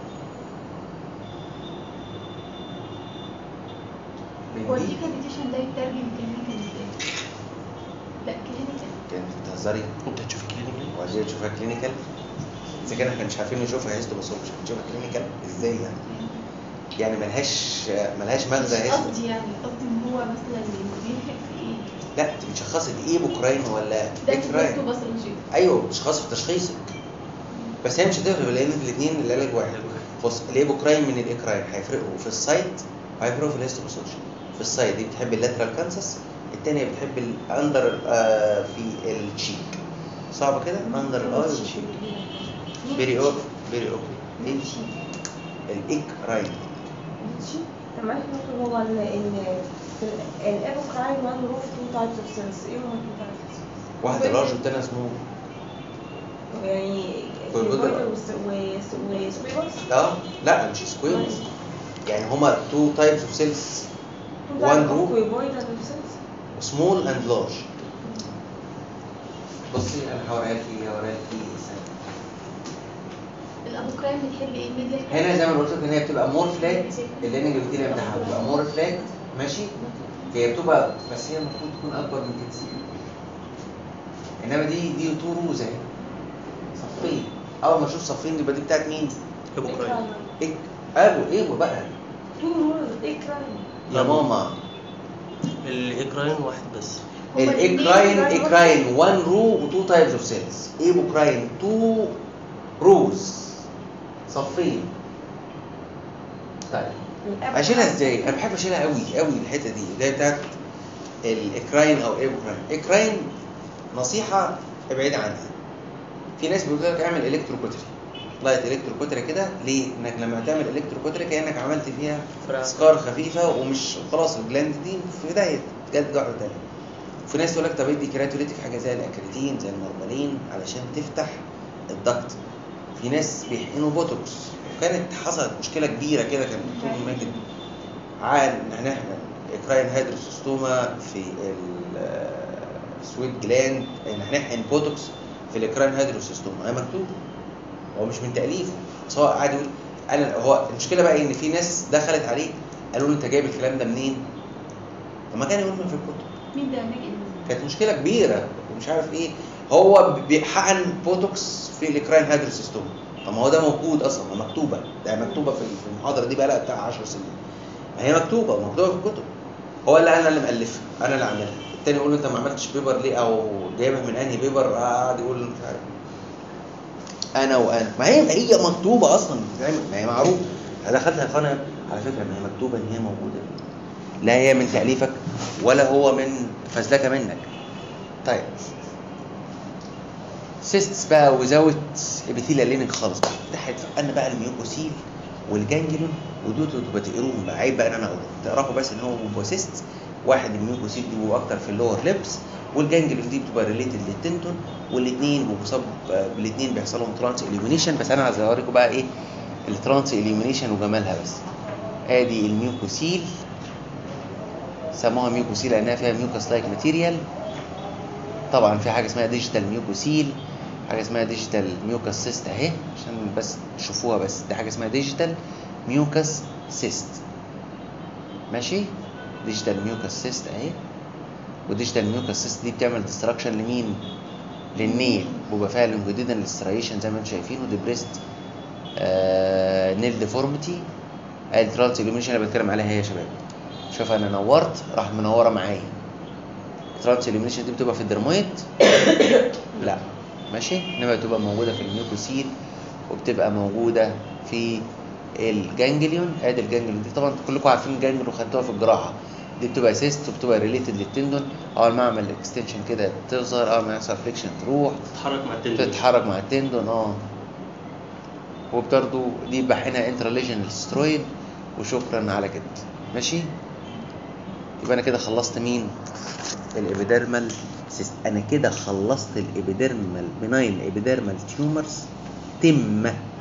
هو بين دي دي كابيتيشن ده يترجم كلينيكال ازاي؟ لا كلينيكال كانت بتهزري انت تشوف كلينيكال وبعدين تشوفها كلينيكال اذا كان احنا مش عارفين نشوفها هيستو بس مش هنشوفها كلينيكال ازاي يعني يعني ملهاش ملهاش مغزى مش هيستو قصدي يعني قصدي ان هو مثلا بيفرق في ايه؟ لا انت بتشخصي دي ايه بوكراين ولا ده اكراين كتبته باثولوجي ايوه بتشخصي في تشخيصك بس هي مش هتفرق لان الاثنين العلاج واحد بص الايبوكراين من الاكراين هيفرقوا في السايت وهيفرقوا في الهيستوباثولوجي في السايت دي بتحب اللاترال كانسس الثانيه بتحب الاندر آه في التشيك صعبه كده اندر الاي والتشيك بيري اوف بيري اوف ايه الاكراين تمام دكتور هو ال ال الابوكراين وان روف تو تايبس اوف سيلز ايه هما تو تايبس واحده لارج والثانيه سمول يعني كويبويدال. وسويبرز اه لا مش سكويرز يعني هما تو تايبس اوف سيلز تو One تايبس group. اوف كويبويدال سيلز سمول اند لارج بصي انا هوريها لك هوريها لك ثانية. الابوكراين بتحب ايه الميديا هنا زي ما أنا قلت لك ان هي بتبقى مور فلات الليننج بكتيريا بتاعها بتبقى مور فلات ماشي هي بتبقى بس هي المفروض تكون اكبر من كده انما دي دي تو روز اهي صفين اول ما اشوف صفين يبقى دي بتاعت مين؟ هيبوكراين ايه ابو ايه بقى تو رولز ايه كرايم يا ماما الاكراين واحد بس هما الاكراين الاتنين اكراين 1 رو و2 تايبس اوف سيلز ايبوكراين 2 روز صفين طيب اشيلها ازاي؟ انا بحب اشيلها قوي قوي الحته دي اللي هي بتاعت الاكراين او ايبوكراين اكراين نصيحه ابعد عنها في ناس بيقول لك اعمل الكتروكوتري لايت الكتروكوتري كده ليه؟ انك لما تعمل الكتروكوتري كانك عملت فيها فرع. سكار خفيفه ومش خلاص الجلاند دي في بدايه جد واحده تانيه في ناس تقول لك طب ادي كرياتوليتيك حاجه زي الاكريتين زي المرملين علشان تفتح الضغط في ناس بيحقنوا بوتوكس وكانت حصلت مشكله كبيره كده كان الدكتور ماجد عان ان احنا اكراين هيدروسيستوما في السويت جلاند ان هنحقن بوتوكس في الاكراين هيدروسيستوما هي مكتوب هو مش من تاليفه بس هو قاعد يقول انا هو المشكله بقى ان في ناس دخلت عليه قالوا له انت جايب الكلام ده منين؟ طب ما كان يقول من في الكتب مين ده ماجد كانت مشكله كبيره ومش عارف ايه هو بيحقن بوتوكس في الاكراين هيدروسيستوما طب ما هو ده موجود اصلا ما مكتوبه ده مكتوبه في في المحاضره دي بقى لها بتاع 10 سنين ما هي مكتوبه مكتوبه في الكتب هو اللي انا اللي مالفها انا اللي عاملها التاني يقول له انت ما عملتش بيبر ليه او جايبها من انهي بيبر قاعد يقول له مش عارف انا وانا ما هي هي مكتوبه اصلا بتتعمل ما هي معروف انا دخلت يا اخوانا على فكره ما هي مكتوبه ان هي موجوده لا هي من تاليفك ولا هو من فزلكه منك طيب سيستس بقى وزاوت ابيثيليا لينك خالص بقى ده هيتفقنا بقى الميوكوسيل والجانجلون ودول تبقى تقروهم بقى عيب بقى ان انا اقولهم تعرفوا بس ان هو بيبقى سيست واحد الميوكوسيل دي بيبقوا اكتر في اللور ليبس والجانجلون دي بتبقى ريليتد للتنتون والاثنين بيبقوا صب الاثنين بيحصل لهم ترانس اليومينيشن بس انا عايز اوريكم بقى ايه الترانس اليومينيشن وجمالها بس ادي الميوكوسيل سموها ميوكوسيل لانها فيها ميوكس لايك ماتيريال طبعا في حاجه اسمها ديجيتال ميوكوسيل حاجه اسمها ديجيتال ميوكس سيست اهي عشان بس تشوفوها بس دي حاجه اسمها ديجيتال ميوكس سيست ماشي ديجيتال ميوكس سيست اهي وديجيتال ميوكس سيست دي بتعمل ديستراكشن لمين للنيل بيبقى فيها لونجيديدال للستريشن زي ما انتم شايفين وديبريست آه نيل ديفورميتي الترانس اللي بتكلم عليها هي يا شباب شوف انا نورت راح منوره معايا الترانس دي بتبقى في الدرمويد لا ماشي انما بتبقى موجوده في الميوكوسيل وبتبقى موجوده في الجانجليون ادي الجانجليون دي طبعا كلكم عارفين الجانجليون وخدتوها في الجراحه دي بتبقى سيست وبتبقى ريليتد للتندون اول ما اعمل اكستنشن كده تظهر اول ما يحصل فليكشن تروح تتحرك مع التندون تتحرك مع التندون اه وبرضه دي بحينها انتراليجنال سترويد وشكرا على كده ماشي يبقى انا كده خلصت مين الابيديرمال سيست انا كده خلصت الابيديرمال بناين ابيديرمال تيومرز تمه